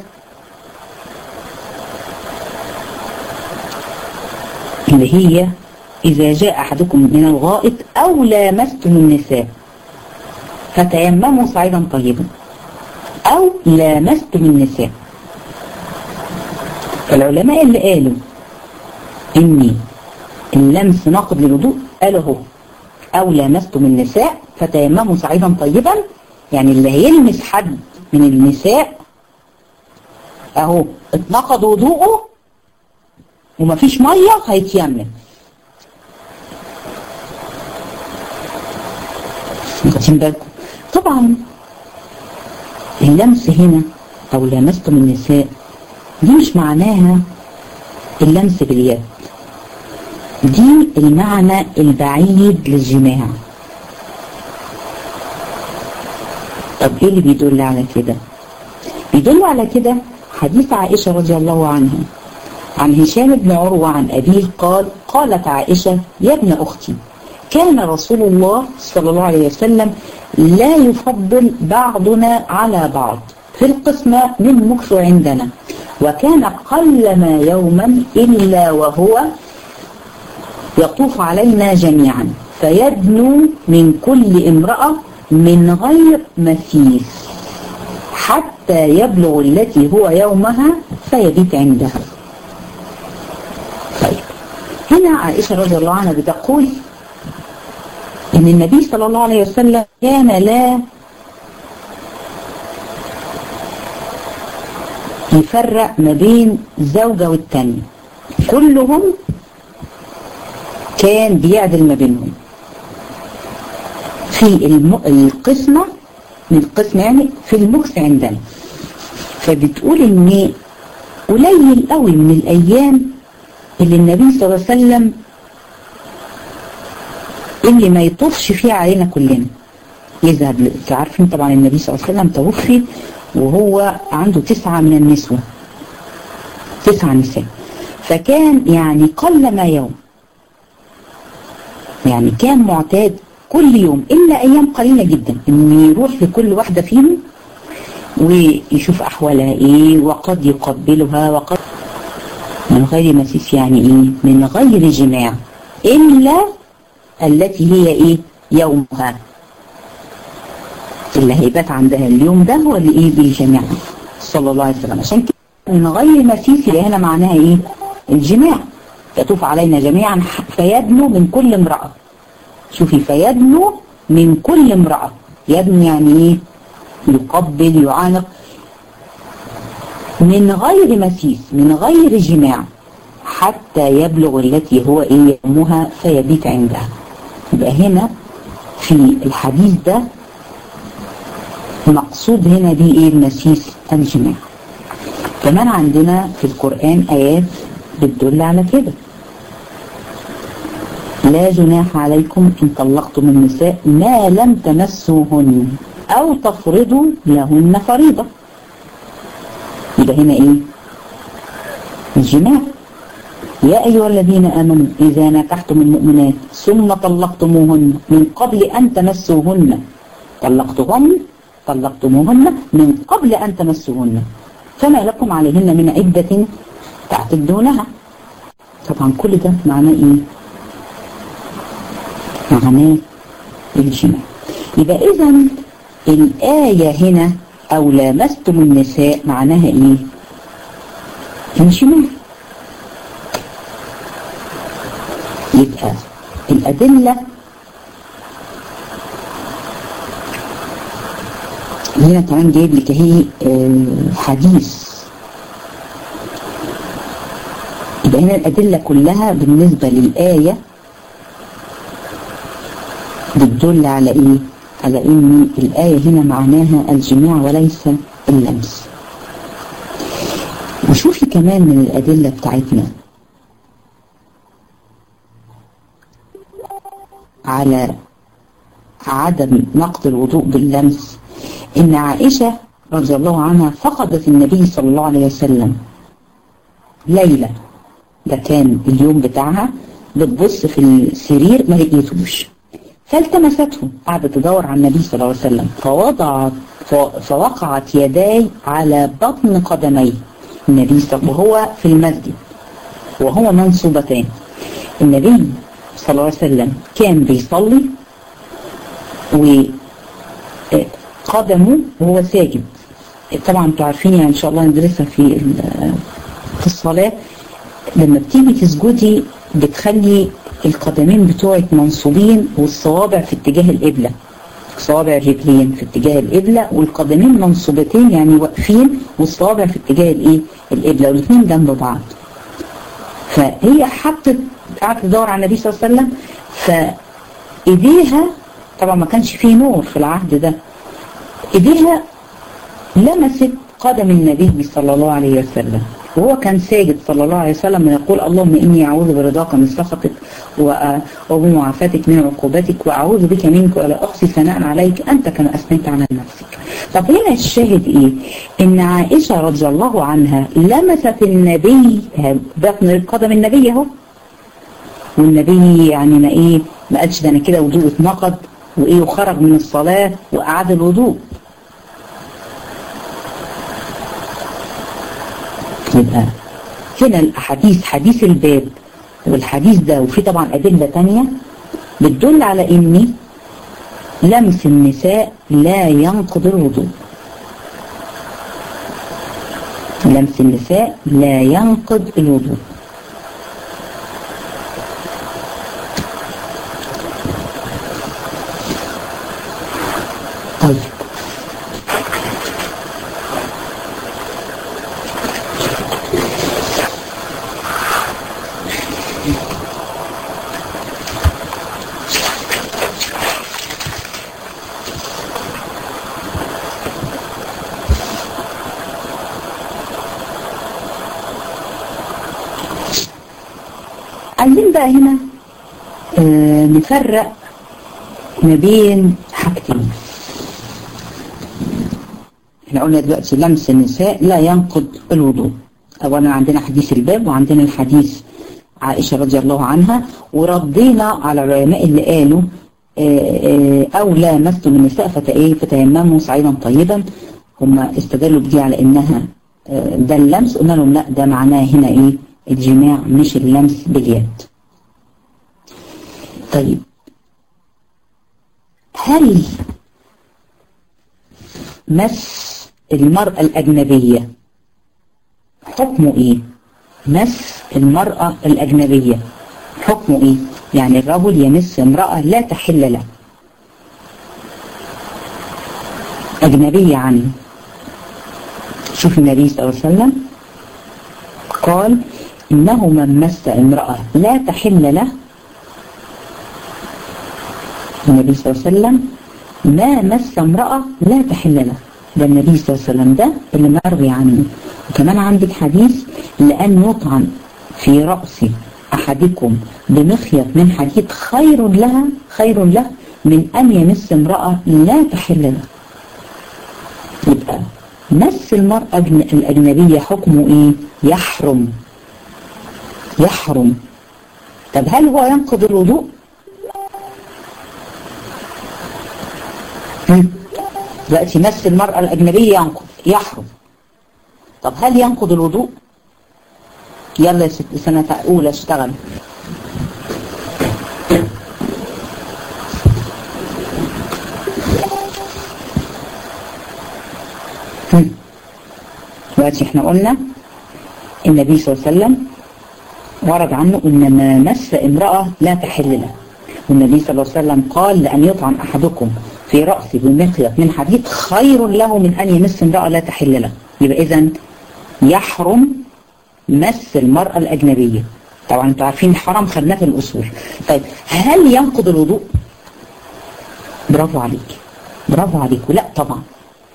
اللي هي إذا جاء أحدكم من الغائط أو لامستم النساء فتيمموا صعيدا طيبا أو لامستم النساء فالعلماء اللي قالوا إن اللمس ناقض للوضوء قالوا هو أو لامستم النساء فتيمموا صعيدا طيبا يعني اللي هيلمس حد من النساء أهو اتنقض وضوءه ومفيش مية هيتيمم واخدين بالكم طبعا اللمس هنا او لمستم النساء دي مش معناها اللمس باليد دي المعنى البعيد للجماع طب ايه اللي بيدل على كده بيدل على كده حديث عائشة رضي الله عنها عن هشام بن عروة عن أبيه قال قالت عائشة يا ابن أختي كان رسول الله صلى الله عليه وسلم لا يفضل بعضنا على بعض في القسمة من مكث عندنا وكان قلما يوما إلا وهو يطوف علينا جميعا فيدنو من كل امرأة من غير مثيل حتى يبلغ التي هو يومها فيبيت عندها طيب هنا عائشة رضي الله عنها بتقول ان النبي صلى الله عليه وسلم كان لا يفرق ما بين زوجة والتانية كلهم كان بيعدل ما بينهم في الم... القسمة من القسمة يعني في المكس عندنا فبتقول ان قليل قوي من الايام اللي النبي صلى الله عليه وسلم اللي ما يطوفش فيها علينا كلنا يذهب عارفين طبعا النبي صلى الله عليه وسلم توفي وهو عنده تسعة من النسوة تسعة نساء فكان يعني قل ما يوم يعني كان معتاد كل يوم إلا أيام قليلة جدا إنه يروح لكل واحدة فيهم ويشوف أحوالها إيه وقد يقبلها وقد من غير مسيس يعني إيه من غير جماع إلا التي هي إيه يومها اللي هيبات عندها اليوم ده هو اللي إيه بالجماع صلى الله عليه وسلم عشان كده من غير مسيس اللي هنا معناها إيه الجماع يطوف علينا جميعا فيدنو من كل امرأة شوفي فيدنو من كل امرأة يدنو يعني ايه يقبل يعانق من غير مسيس من غير جماع حتى يبلغ التي هو ايه يومها فيبيت عندها يبقى هنا في الحديث ده مقصود هنا دي ايه المسيس الجماع كمان عندنا في القرآن آيات بتدل على كده لا جناح عليكم إن طلقتم النساء ما لم تمسوهن أو تفرضوا لهن فريضة يبقى هنا إيه الجماع يا أيها الذين آمنوا إذا نكحتم المؤمنات ثم طلقتموهن من قبل أن تمسوهن طلقتهن طلقتموهن من قبل أن تمسوهن فما لكم عليهن من عدة تعتدونها طبعا كل ده معناه ايه معناه الجماع يبقى اذا الآية هنا او لامستم النساء معناها ايه الجماع يبقى الأدلة هنا كمان جايب لك اهي حديث يبقى هنا الأدلة كلها بالنسبة للآية بتدل على إيه؟ على إن الآية هنا معناها الجماع وليس اللمس وشوفي كمان من الأدلة بتاعتنا على عدم نقض الوضوء باللمس إن عائشة رضي الله عنها فقدت النبي صلى الله عليه وسلم ليلة ده كان اليوم بتاعها بتبص في السرير ما لقيتوش فالتمسته قعدت تدور على النبي صلى الله عليه وسلم فوضعت فوقعت يداي على بطن قدمي النبي صلى الله وهو في المسجد وهو منصوبتان النبي صلى الله عليه وسلم كان بيصلي وقدمه وهو ساجد طبعا انتوا عارفين يعني ان شاء الله ندرسها في في الصلاه لما بتيجي تسجدي بتخلي القدمين بتوعك منصوبين والصوابع في اتجاه القبلة صوابع الرجلين في اتجاه القبلة والقدمين منصوبتين يعني واقفين والصوابع في اتجاه الايه القبلة والاثنين جنب بعض فهي حطت قعدت تدور على النبي صلى الله عليه وسلم فايديها طبعا ما كانش فيه نور في العهد ده ايديها لمست قدم النبي صلى الله عليه وسلم وهو كان ساجد صلى الله عليه وسلم ويقول اللهم إني أعوذ برضاك من سخطك وبمعافاتك من عقوبتك وأعوذ بك منك ولا أحصي ثناء عليك أنت كما أثنيت على نفسك طب هنا الشاهد إيه إن عائشة رضي الله عنها لمست النبي بطن قدم النبي أهو والنبي يعني ما إيه ما قالش ده أنا كده وضوء اتنقض وإيه وخرج من الصلاة وأعاد الوضوء يبقى هنا الأحاديث حديث الباب والحديث ده وفي طبعا أدلة تانية بتدل على إن لمس النساء لا ينقض الوضوء لمس النساء لا ينقض الوضوء عايزين بقى هنا آه نفرق ما بين حاجتين احنا قلنا دلوقتي لمس النساء لا ينقض الوضوء اولا عندنا حديث الباب وعندنا الحديث عائشة رضي الله عنها وردينا على العلماء اللي قالوا او لامستم النساء فتيمموا صعيدا طيبا هم استدلوا بدي على انها ده اللمس قلنا لهم لا ده معناه هنا ايه الجماع مش اللمس باليد طيب هل مس المرأة الأجنبية حكمه ايه مس المرأة الأجنبية حكمه ايه يعني الرجل يمس امرأة لا تحل له أجنبية عنه شوف النبي صلى الله عليه وسلم قال إنه من مس امرأة لا تحل له النبي صلى الله عليه وسلم ما مس امرأة لا تحل له ده النبي صلى الله عليه وسلم ده اللي مروي عنه وكمان عندك حديث لأن يطعن في رأس أحدكم بمخيط من حديد خير لها خير له من أن يمس امرأة لا تحل له يبقى مس المرأة الأجنبية حكمه إيه؟ يحرم يحرم طب هل هو ينقض الوضوء؟ دلوقتي مس المرأة الأجنبية ينقض يحرم طب هل ينقض الوضوء؟ يلا يا ست سنة أولى اشتغل دلوقتي احنا قلنا النبي صلى الله عليه وسلم ورد عنه ان ما مس امرأة لا تحل له والنبي صلى الله عليه وسلم قال لأن يطعن أحدكم في رأسه بمخيط من حديد خير له من أن يمس امرأة لا تحل له يبقى إذا يحرم مس المرأة الأجنبية طبعا انتوا عارفين الحرام خدناه في الأصول طيب هل ينقض الوضوء برافو عليك برافو عليك لا طبعا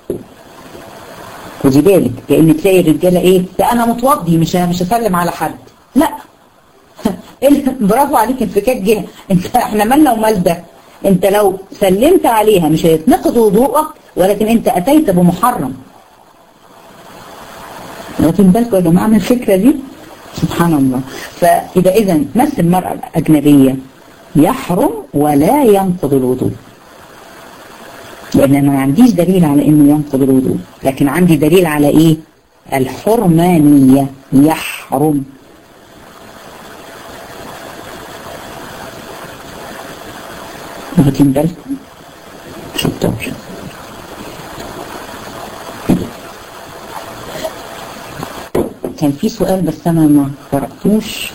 خدي بالك لان تلاقي الرجاله ايه ده انا متوضي مش مش هسلم على حد لا برافو عليك انفكاك جهه انت احنا مالنا ومال ده انت لو سلمت عليها مش هيتنقض وضوءك ولكن انت اتيت بمحرم واخدين بالكم يا جماعه من الفكره دي سبحان الله فاذا اذا مس المراه الاجنبيه يحرم ولا ينقض الوضوء لان انا ما عنديش دليل على انه ينقض الوضوء لكن عندي دليل على ايه الحرمانيه يحرم واخدين بالكم شطار كان في سؤال بس انا ما قرأتوش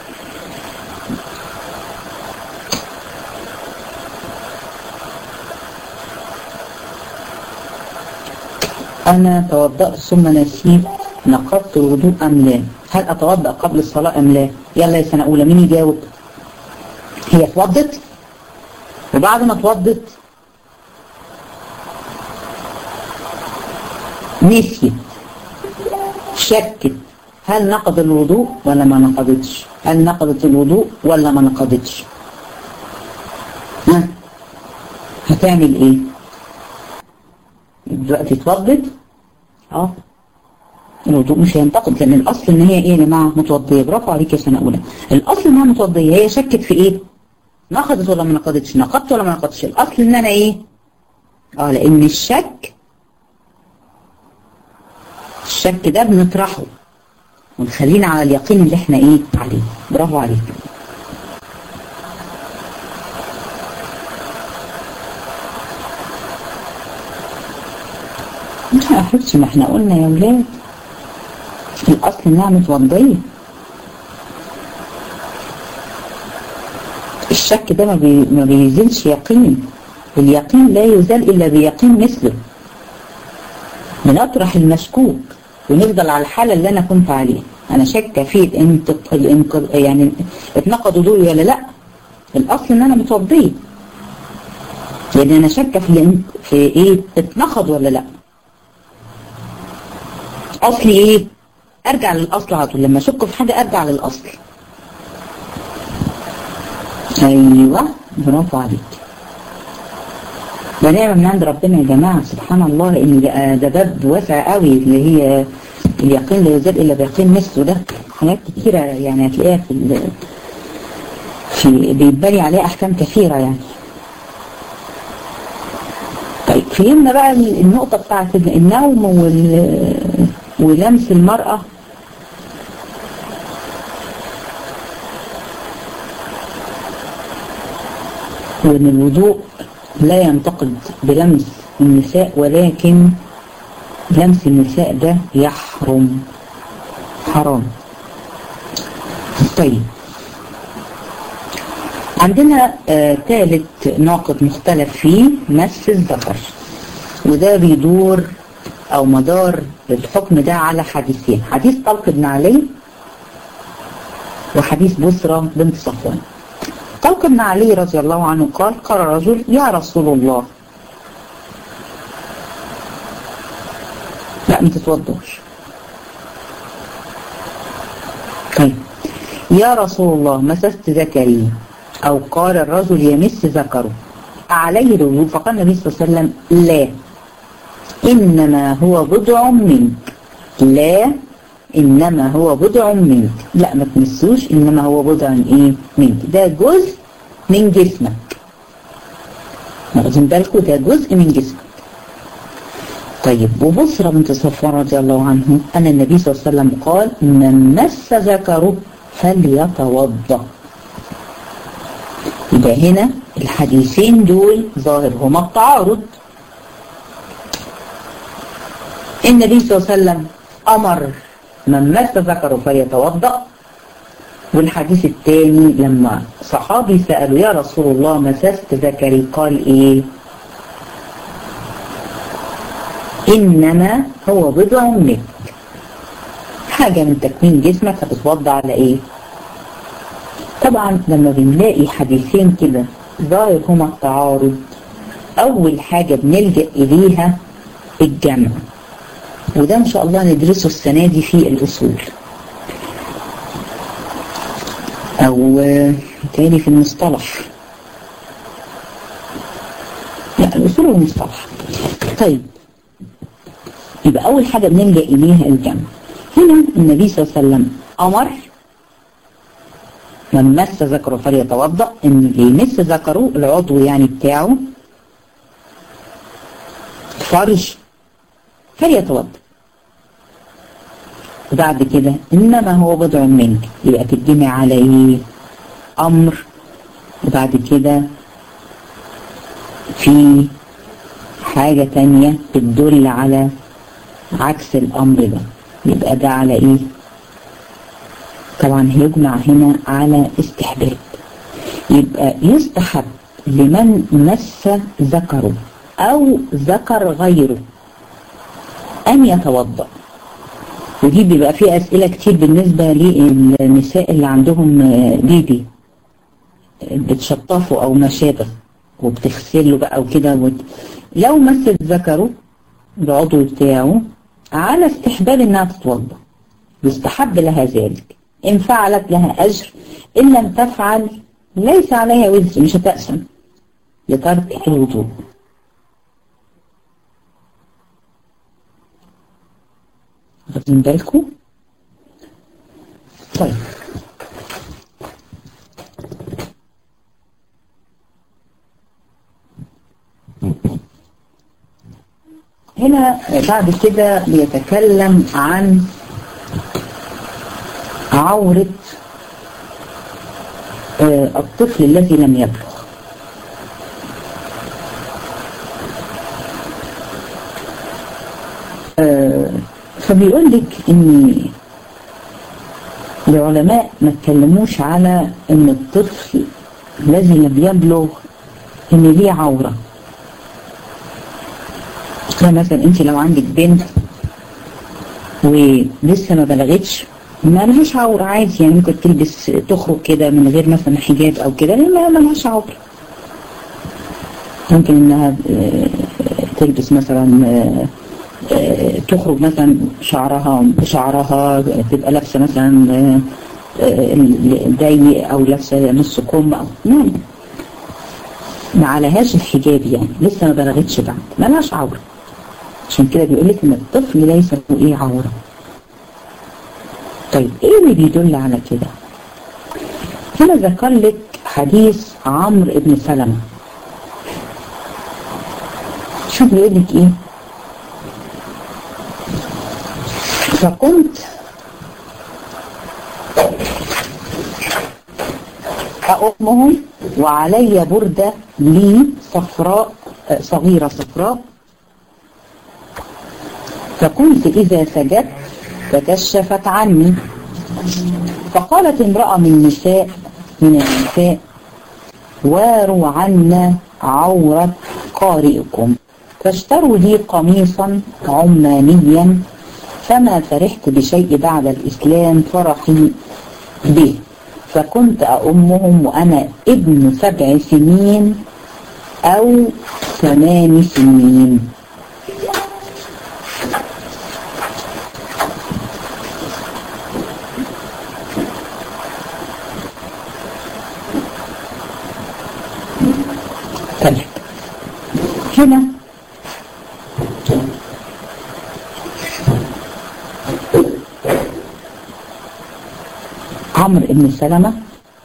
انا توضأت ثم نسيت نقضت الوضوء ام لا هل اتوضأ قبل الصلاة ام لا يلا يا سنة اولى مين يجاوب هي اتوضت وبعد ما اتوضت نسيت شكت هل نقض الوضوء ولا ما نقضتش هل نقضت الوضوء ولا ما نقضتش ها هتعمل ايه دلوقتي اتوضت اه الوضوء مش هينتقد لان الاصل ان هي ايه يا جماعه متوضيه برافو عليك يا سنه اولى الاصل انها متوضيه هي شكت في ايه نقضت ولا ما نقضتش نقضت ولا ما نقضتش الاصل ان انا ايه اه لان الشك الشك ده بنطرحه ونخلينا على اليقين اللي احنا ايه عليه برافو عليك لا يا حبيبتي ما احنا قلنا يا ولاد الاصل انها متوضيه الشك ده ما, بي... ما بيزيلش يقين اليقين لا يزال الا بيقين مثله بنطرح المشكوك ونفضل على الحالة اللي أنا كنت عليها أنا شاكة في الانت... الانق... يعني اتنقض وضوئي ولا لأ الأصل إن أنا متوضية لأن أنا شاكة في الانق... في إيه اتنقض ولا لأ أصلي إيه أرجع للأصل على طول لما أشك في حاجة أرجع للأصل ايوه برافو عليك ده نعمة من عند ربنا يا جماعة سبحان الله ان ده ده باب واسع قوي اللي هي اليقين لا يزال الا بيقين مثله ده حاجات كتيرة يعني هتلاقيها في ال... في بيتبني عليها احكام كثيرة يعني طيب فهمنا بقى النقطة بتاعت النوم وال... ولمس المرأة وان الوضوء لا ينتقد بلمس النساء ولكن لمس النساء ده يحرم حرام طيب عندنا آه ثالث ناقد مختلف فيه مس الذكر وده بيدور او مدار الحكم ده على حديثين حديث طلق بن علي وحديث بسرى بنت صفوان طلق بن علي رضي الله عنه قال قال رجل يا رسول الله لا ما تتوضوش طيب يا رسول الله مسست ذكري أو قال الرجل يمس ذكره عليه الوضوء فقال النبي صلى الله عليه وسلم لا إنما هو بضع منك لا إنما هو بضع منك لا ما تمسوش إنما هو بضع إيه منك ده جزء من جسمك واخدين بالكم ده جزء من جسمك طيب وبصرة بنت صفوان رضي الله عنه أن النبي صلى الله عليه وسلم قال من مس ذكره فليتوضأ يبقى هنا الحديثين دول ظاهرهما التعارض النبي صلى الله عليه وسلم أمر من مس ذكره فليتوضأ والحديث الثاني لما صحابي سألوا يا رسول الله مسست ذكري قال ايه انما هو بضع منك حاجة من تكوين جسمك هتتوضى على ايه طبعا لما بنلاقي حديثين كده ظاهر هما التعارض اول حاجة بنلجأ اليها الجمع وده ان شاء الله ندرسه السنة دي في الاصول او تاني في المصطلح لا الاصول والمصطلح طيب يبقى اول حاجة بنلجأ اليها الجمع هنا النبي صلى الله عليه وسلم امر من مس ذكره فليتوضأ ان اللي يمس ذكره العضو يعني بتاعه فرج فليتوضأ وبعد كده إنما هو بضع منك يبقى تتجمع على إيه أمر وبعد كده في حاجة تانية بتدل على عكس الأمر ده يبقى ده على إيه طبعا هيجمع هنا على استحباب يبقى يستحب لمن مس ذكره أو ذكر غيره أن يتوضأ ودي بيبقى فيه أسئلة كتير بالنسبة للنساء اللي عندهم بيبي بتشطفوا أو ما شابه وبتغسله بقى وكده وت... لو مست ذكره العضو بتاعه على استحباب انها تتوضا يستحب لها ذلك ان فعلت لها اجر ان لم تفعل ليس عليها وزر مش هتأسم لترك الوضوء واخدين بالكم طيب هنا بعد كده بيتكلم عن عورة الطفل الذي لم يبلغ فبيقول لك ان العلماء ما اتكلموش على ان الطفل الذي لم يبلغ ان ليه عوره مثلا انت لو عندك بنت ولسه ما بلغتش ما لهاش عورة عادي يعني ممكن تلبس تخرج كده من غير مثلا حجاب او كده ما ما لهاش عورة ممكن انها تلبس مثلا تخرج مثلا شعرها بشعرها تبقى لابسه مثلا ضيق او لابسه نص كم او يعني ما عليهاش الحجاب يعني لسه ما بلغتش بعد ملهاش عوره عشان كده بيقول لك ان الطفل ليس له ايه عوره طيب ايه اللي بيدل على كده هنا ذكر لك حديث عمرو بن سلمة شوف بيقول لك ايه فكنت أؤمهم وعلي بردة لي صفراء صغيرة صفراء فكنت إذا سجدت فكشفت عني فقالت امرأة من النساء من النساء واروا عنا عورة قارئكم فاشتروا لي قميصا عمانيا فما فرحت بشيء بعد الإسلام فرحي به فكنت أؤمهم وأنا ابن سبع سنين أو ثمان سنين طيب هنا عمرو بن سلمة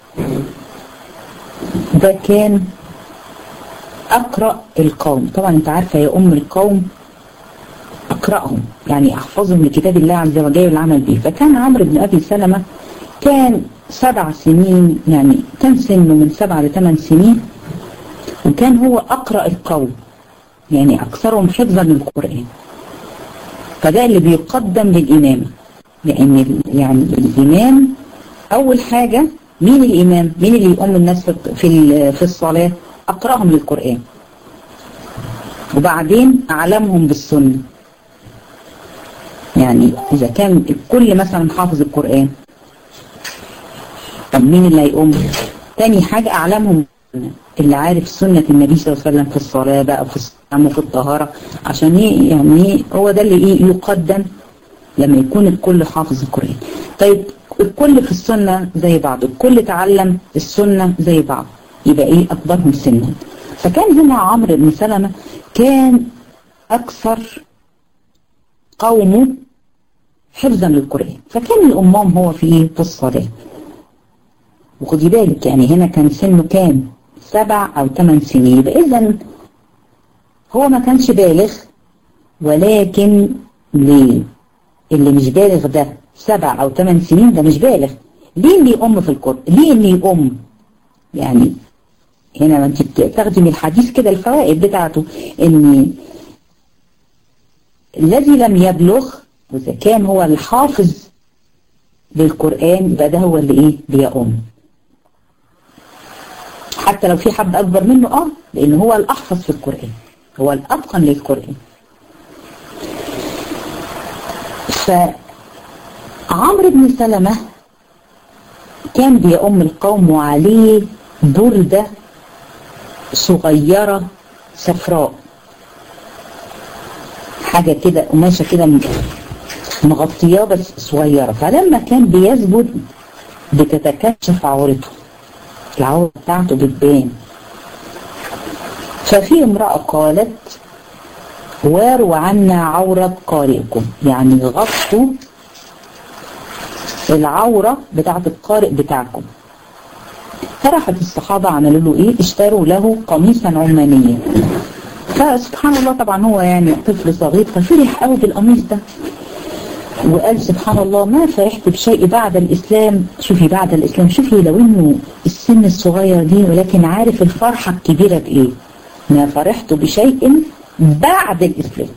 ده كان أقرأ القوم طبعا انت عارفة يا أم القوم أقرأهم يعني أحفظهم لكتاب الله عز وجل والعمل به فكان عمرو بن أبي سلمة كان سبع سنين يعني كان سنه من سبع لثمان سنين وكان هو أقرأ القوم يعني أكثرهم حفظا للقرآن فده اللي بيقدم للإمامة لأن يعني الإمام أول حاجة مين الإمام مين اللي يقوم الناس في في في الصلاة أقرأهم للقرآن وبعدين أعلمهم بالسنة يعني إذا كان الكل مثلا حافظ القرآن طب مين اللي هيقوم تاني حاجة أعلمهم اللي عارف سنة النبي صلى الله عليه وسلم في الصلاة بقى في الصيام وفي الطهارة عشان ايه يعني هو ده اللي ايه يقدم لما يكون الكل حافظ القرآن طيب الكل في السنة زي بعض الكل تعلم السنة زي بعض يبقى ايه أكبرهم سنا فكان هنا عمرو بن سلمة كان أكثر قومه حفظا للقرآن فكان الأمام هو في ايه في الصلاة وخدي بالك يعني هنا كان سنه كام سبع أو ثمان سنين يبقى إذا هو ما كانش بالغ ولكن ليه اللي مش بالغ ده سبع أو ثمان سنين ده مش بالغ ليه اللي يقوم في القرآن ليه اللي يقوم يعني هنا ما انت بتاخدي من الحديث كده الفوائد بتاعته ان الذي لم يبلغ واذا كان هو الحافظ للقرآن يبقى ده هو اللي ايه بيقوم حتى لو في حد أكبر منه اه لأن هو الأحفظ في القرآن هو الأتقن للقرآن فعمرو بن سلمة كان بيأم القوم وعليه بردة صغيرة صفراء حاجة كده قماشة كده مغطياه بس صغيرة فلما كان بيسجد بتتكشف عورته العورة بتاعته بتبان ففي امرأة قالت واروا عنا عورة قارئكم يعني غطوا العورة بتاعت القارئ بتاعكم فرحت الصحابة عملوا له ايه اشتروا له قميصا عمانيا فسبحان الله طبعا هو يعني طفل صغير ففرح قوي بالقميص ده وقال سبحان الله ما فرحت بشيء بعد الإسلام شوفي بعد الإسلام شوفي لو إنه السن الصغير دي ولكن عارف الفرحة الكبيرة بإيه ما فرحت بشيء بعد الإسلام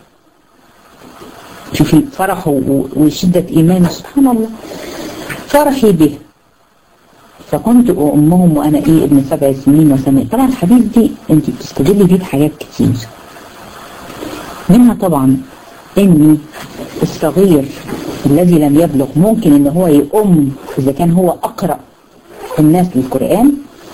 شوفي فرحه وشدة إيمانه سبحان الله فرحي به فكنت أمهم وأنا إيه ابن سبع سنين وثمان طبعا الحديث دي أنت بتستدلي بيه بحاجات كتير منها طبعا إن الصغير الذي لم يبلغ ممكن ان هو يؤم اذا كان هو اقرأ الناس للقرآن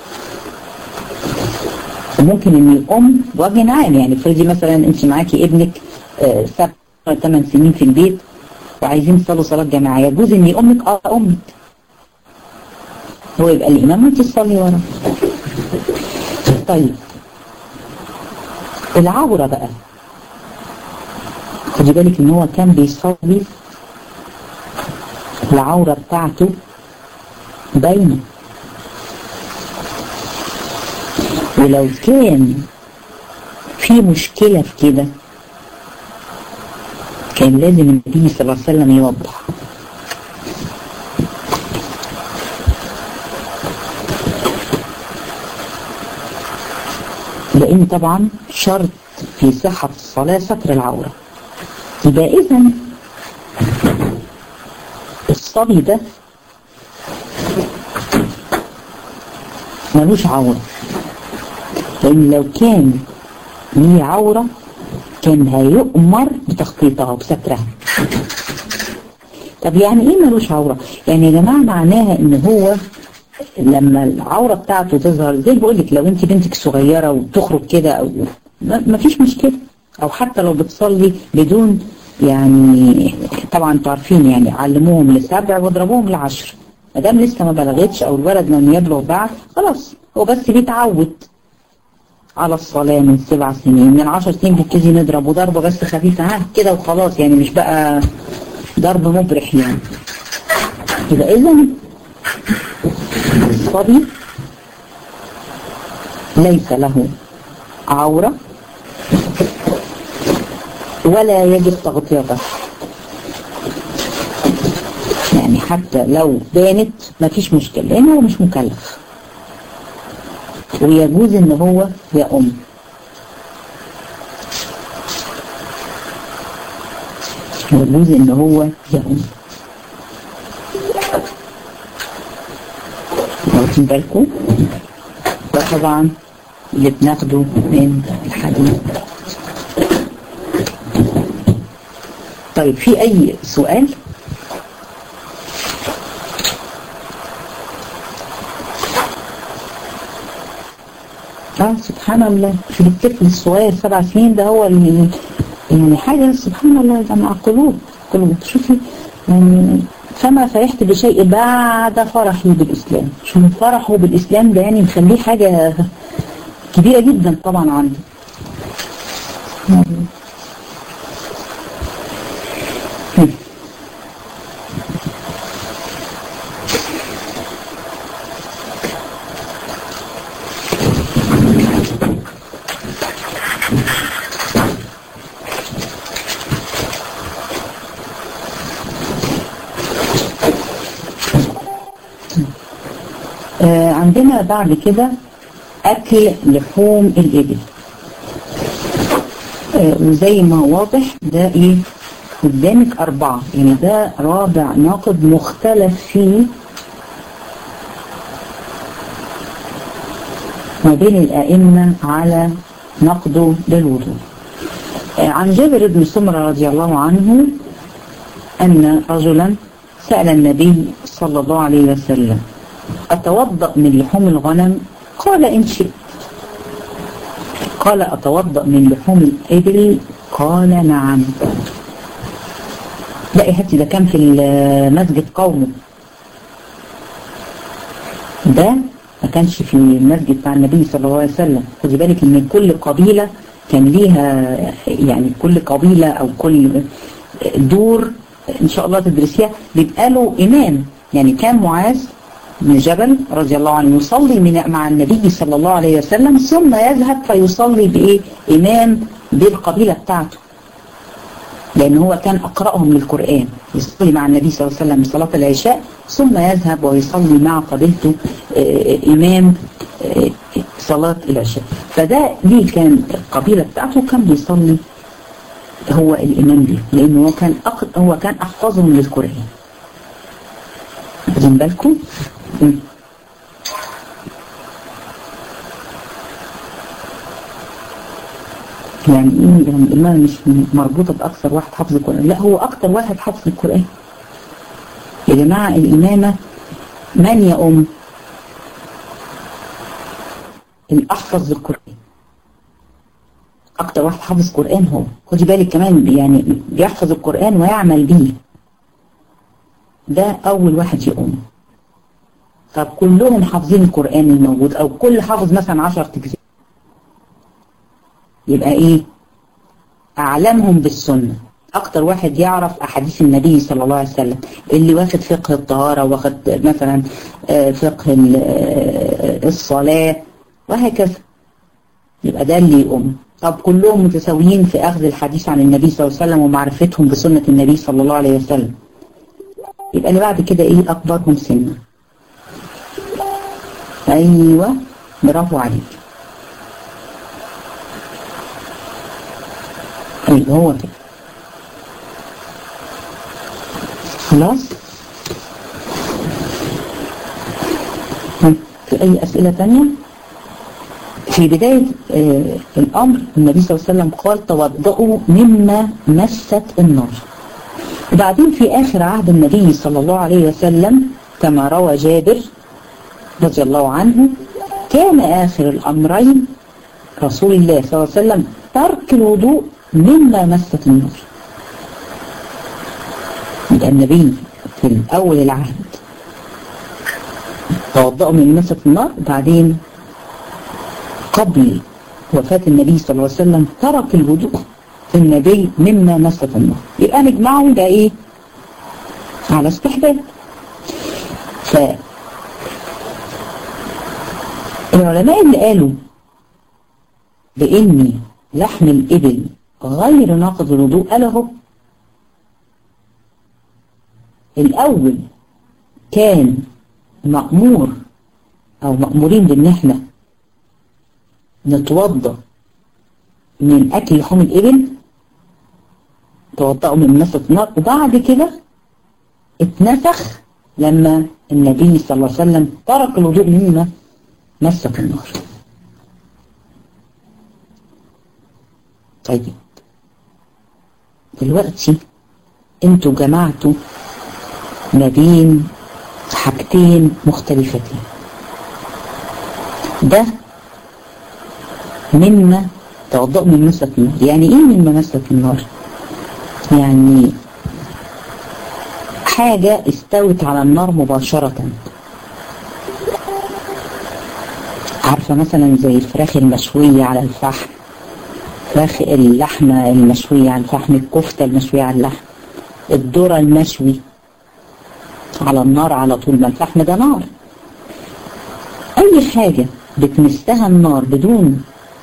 وممكن ان يؤم بوجه عام يعني افرضي مثلا انت معاكي ابنك آه سبع ثمان سنين في البيت وعايزين تصلوا صلاة جماعية يجوز ان يؤمك اه امك هو يبقى الإمام وانت تصلي ورا طيب العورة بقى خدي بالك ان هو كان بيصلي العورة بتاعته باينة ولو كان في مشكلة في كده كان لازم النبي صلى الله عليه وسلم يوضح لأن طبعا شرط في صحة الصلاة ستر العورة يبقى إذا الصبي ده ملوش عورة لأن لو كان ليه عورة كان هيؤمر بتخطيطها وبسترها طب يعني ايه ملوش عورة يعني يا جماعة معناها ان هو لما العورة بتاعته تظهر زي بقول لك لو انت بنتك صغيرة وتخرج كده او ما فيش مشكلة او حتى لو بتصلي بدون يعني طبعا انتوا عارفين يعني علموهم لسبع واضربوهم لعشر ما دام لسه ما بلغتش او الولد لم يبلغ بعد خلاص هو بس بيتعود على الصلاة من سبع سنين من عشر سنين بنبتدي نضرب وضربة بس خفيفة ها كده وخلاص يعني مش بقى ضرب مبرح يعني يبقى إذا الصبي ليس له عورة ولا يجب تغطيته يعني حتى لو بانت مفيش مشكلة لأنه هو مش مكلف ويجوز ان هو يأم يجوز ان هو يأم واخدين بالكم ده طبعا اللي بناخده من الحديث طيب في اي سؤال اه سبحان الله في الطفل الصغير سبع سنين ده هو اللي يعني حاجة سبحان الله جمع قلوب قلوب شوفي يعني فما فرحت بشيء بعد فرحي بالإسلام شوف فرحه بالإسلام ده يعني مخليه حاجة كبيرة جدا طبعا عنده آه عندنا بعد كده أكل لحوم الإبل آه وزي ما واضح ده إيه قدامك أربعة يعني ده رابع ناقد مختلف فيه ما بين الأئمة على نقده للوضوء آه عن جابر بن سمرة رضي الله عنه أن رجلا سأل النبي صلى الله عليه وسلم أتوضأ من لحوم الغنم قال إن شئت قال أتوضأ من لحوم الإبل قال نعم لا يا هاتي ده كان في المسجد قومه ده ما كانش في المسجد بتاع النبي صلى الله عليه وسلم خدي بالك ان كل قبيلة كان ليها يعني كل قبيلة او كل دور ان شاء الله تدرسيها بيبقى له امام يعني كان معاذ بن جبل رضي الله عنه يصلي من مع النبي صلى الله عليه وسلم ثم يذهب فيصلي بإيه إمام بالقبيلة بتاعته لأن هو كان أقرأهم للقرآن يصلي مع النبي صلى الله عليه وسلم صلاة العشاء ثم يذهب ويصلي مع قبيلته إمام صلاة العشاء فده ليه كان القبيلة بتاعته كان بيصلي هو الإمام دي لأنه هو كان أق... هو كان أحفظهم للقرآن واخدين بالكم؟ يعني ايه يعني الإمام مش مربوطة بأكثر واحد حفظ القرآن لا هو أكثر واحد حفظ القرآن يا جماعة الإمامة من يؤم الأحفظ للقرآن أكتر واحد حافظ قرآن هو خدي بالك كمان يعني بيحفظ القرآن ويعمل به ده أول واحد يقوم طب كلهم حافظين القرآن الموجود او كل حافظ مثلا 10 تجزئة يبقى ايه اعلمهم بالسنة اكتر واحد يعرف احاديث النبي صلى الله عليه وسلم اللي واخد فقه الطهارة واخد مثلا فقه الصلاة وهكذا يبقى ده اللي يقوم طب كلهم متساويين في اخذ الحديث عن النبي صلى الله عليه وسلم ومعرفتهم بسنة النبي صلى الله عليه وسلم يبقى اللي بعد كده ايه اكبرهم سنا ايوه برافو عليك ايوه هو كده خلاص في اي اسئلة تانية في بداية آه الامر النبي صلى الله عليه وسلم قال توضؤوا مما مست النار وبعدين في اخر عهد النبي صلى الله عليه وسلم كما روى جابر رضي الله عنه كان اخر الامرين رسول الله صلى الله عليه وسلم ترك الوضوء مما مست النار يبقى النبي في الأول العهد توضأوا من مسة النار بعدين قبل وفاة النبي صلى الله عليه وسلم ترك الوضوء في النبي مما مست النار يبقى نجمعه ده ايه على استحباب ف العلماء اللي قالوا بإن لحم الإبل غير ناقض الوضوء قال اهو الأول كان مأمور أو مأمورين بإن احنا نتوضى من أكل لحوم الإبل توضأوا من مسة النار وبعد كده اتنفخ لما النبي صلى الله عليه وسلم ترك الوضوء مما مسة النار طيب دلوقتي انتوا جمعتوا ما بين حاجتين مختلفتين ده مما توضأ من مسة النار يعني ايه مما مسة النار يعني حاجة استوت على النار مباشرة عارفة مثلا زي الفراخ المشوية على الفحم فراخ اللحمة المشوية على الفحم الكفتة المشوية على اللحم الذرة المشوي على النار على طول ما الفحم ده نار اي حاجة بتمسها النار بدون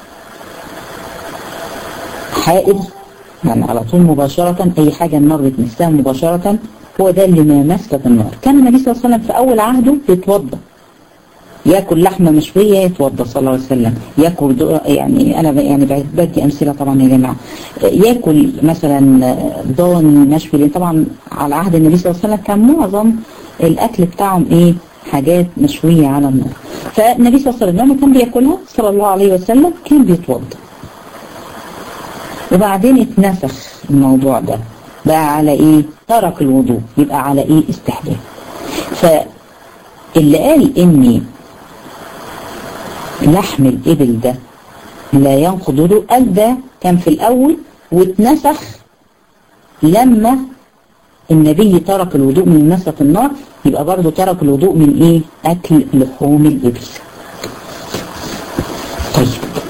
حائل يعني على طول مباشرة اي حاجة النار بتمسها مباشرة هو ده اللي ما مسك النار كان النبي صلى الله عليه وسلم في اول عهده بيتوضا ياكل لحمه مشويه يتوضا صلى الله عليه وسلم ياكل يعني انا يعني بدي امثله طبعا يا جماعه ياكل مثلا ضان مشوي لان طبعا على عهد النبي صلى الله عليه وسلم كان معظم الاكل بتاعهم ايه حاجات مشويه على النار فالنبي صلى الله عليه وسلم لما كان بياكلها صلى الله عليه وسلم كان بيتوضا وبعدين اتنسخ الموضوع ده بقى على ايه ترك الوضوء يبقى على ايه استحباب فاللي قال اني لحم الإبل ده لا ينقض وضوء قال ده كان في الأول واتنسخ لما النبي ترك الوضوء من مسة النار يبقى برضه ترك الوضوء من ايه أكل لحوم الإبل طيب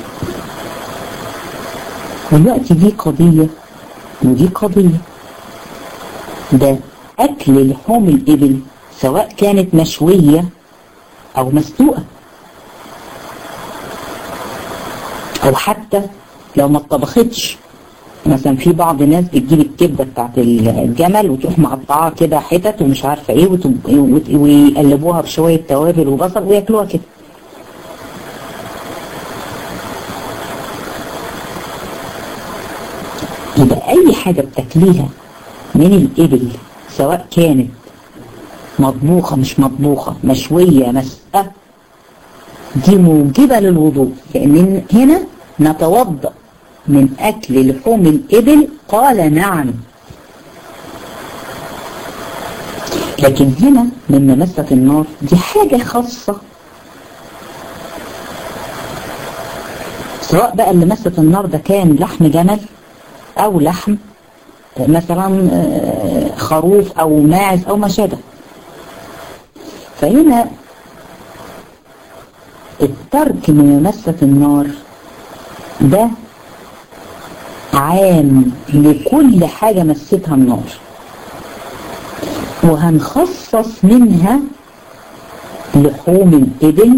دلوقتي دي قضية ودي قضية ده أكل لحوم الإبل سواء كانت مشوية أو مسلوقة او حتى لو ما اتطبختش مثلا في بعض الناس بتجيب الكبده بتاعت الجمل وتروح مقطعاها كده حتت ومش عارفه ايه ويقلبوها بشويه توابل وبصل وياكلوها كده يبقى اي حاجه بتاكليها من الابل سواء كانت مطبوخه مش مطبوخه مشويه مسقه دي موجبة للوضوء لأن هنا نتوضأ من أكل لحوم الإبل قال نعم لكن هنا من ممسة النار دي حاجة خاصة سواء بقى اللي مست النار ده كان لحم جمل أو لحم مثلا خروف أو ماعز أو ما شابه فهنا الترك من ممسة النار ده عام لكل حاجة مستها النار وهنخصص منها لحوم الإبل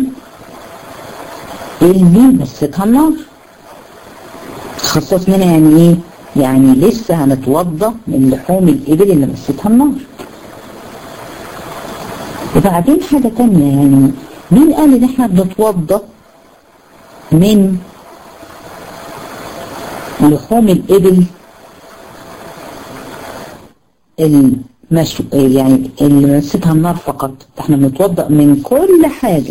اللي مستها النار خصص منها يعني ايه يعني لسه هنتوضى من لحوم الإبل اللي مستها النار وبعدين حاجة تانية يعني مين قال ان احنا بنتوضى من لحوم الإبل المش... يعني اللي مستها النار فقط احنا بنتوضأ من كل حاجة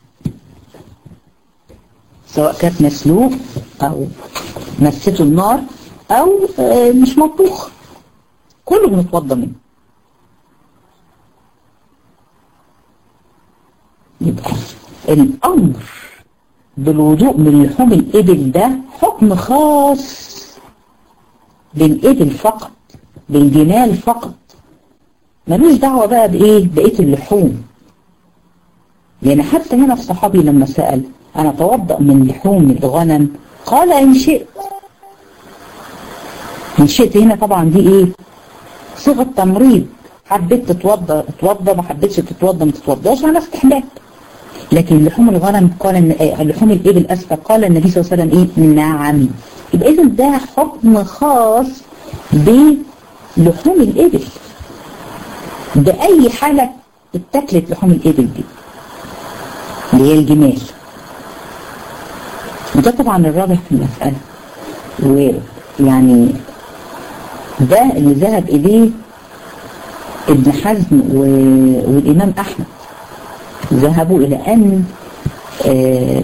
سواء كانت مسلوق او مسته النار او مش مطبوخ كله بنتوضى منه يبقى الامر بالوضوء من لحوم الابل ده حكم خاص بالابل فقط بالجمال فقط ملوش دعوة بقى بايه بقية اللحوم لان حتى هنا الصحابي لما سأل انا اتوضأ من لحوم الغنم قال ان شئت ان شئت هنا طبعا دي ايه صيغة تمريض حبيت تتوضى اتوضى ما حبيتش تتوضى ما تتوضاش على استحباب لكن لحوم الغنم قال ان لحوم الابل اسفه قال النبي صلى الله عليه وسلم ايه نعم يبقى اذا ده حكم خاص بلحوم الابل باي حاله اتاكلت لحوم الابل دي اللي هي الجمال وده طبعا الراجح في المساله ويعني ده اللي ذهب اليه ابن حزم والامام احمد ذهبوا إلى أن آه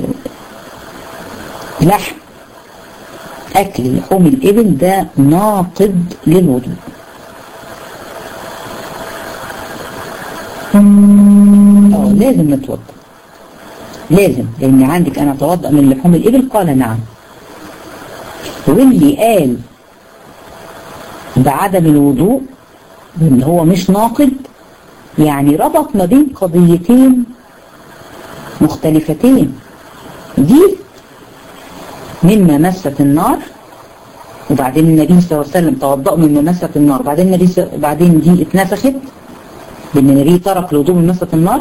لحم أكل لحوم الإبل ده ناقض للوضوء اه لازم نتوضا لازم لأن عندك أنا أتوضأ من لحوم الإبل قال نعم واللي قال بعدم الوضوء اللي هو مش ناقض يعني ربط ما بين قضيتين مختلفتين دي مما مست النار وبعدين النبي صلى الله عليه وسلم توضأوا من مست النار بعدين النبي س... بعدين دي اتنسخت لان النبي ترك الوضوء من مست النار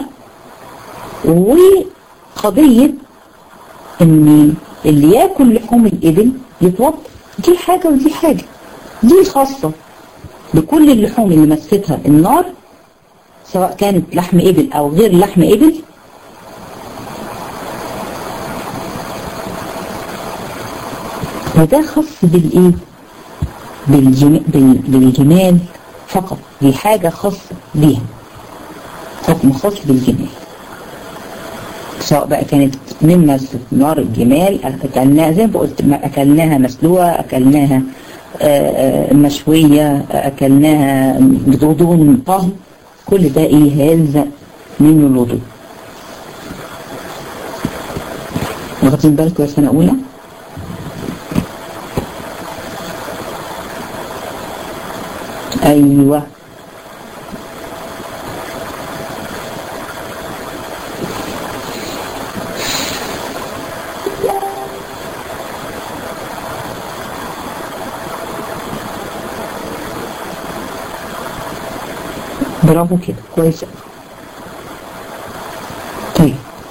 وقضية ان اللي ياكل لحوم الابل يتوضأ دي حاجة ودي حاجة دي خاصة بكل اللحوم اللي مستها النار سواء كانت لحم إبل أو غير لحم إبل وده خاص بالإيه؟ بالجم... بالجمال فقط دي حاجة خاصة بيها حكم خاص بالجمال سواء بقى كانت مما نار الجمال أكلناها زي ما قلت أكلناها مسلوقة أكلناها مشوية أكلناها بدون طهي كل ده ايه هذا منه الوضوء واخدين بالكم يا سنة أولى أيوة برافو كده كويس طيب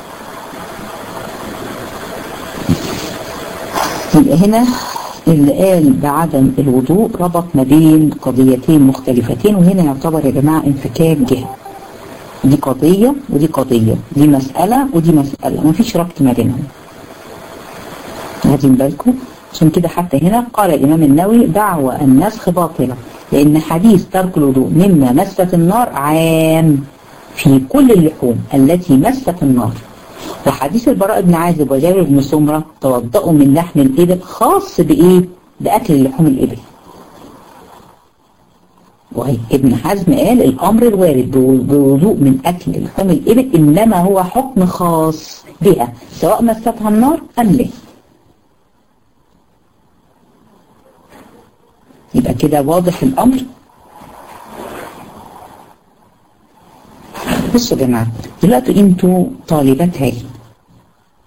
يبقى هنا اللي قال بعدم الوضوء ربط ما بين قضيتين مختلفتين وهنا يعتبر يا جماعة انفكاك جهة دي قضية ودي قضية دي مسألة ودي مسألة ما فيش ربط ما بينهم واخدين بالكم عشان كده حتى هنا قال الإمام النووي دعوى النسخ باطلة لأن حديث ترك الوضوء مما مست النار عام في كل اللحوم التي مست النار وحديث البراء بن عازب وجابر بن سمرة توضأوا من لحم الإبل خاص بإيه؟ بأكل لحوم الإبل وابن حزم قال الأمر الوارد بوضوء من أكل لحوم الإبل إنما هو حكم خاص بها سواء مستها النار أم لا يبقى كده واضح الأمر بصوا يا جماعة دلوقتي انتوا طالبات علم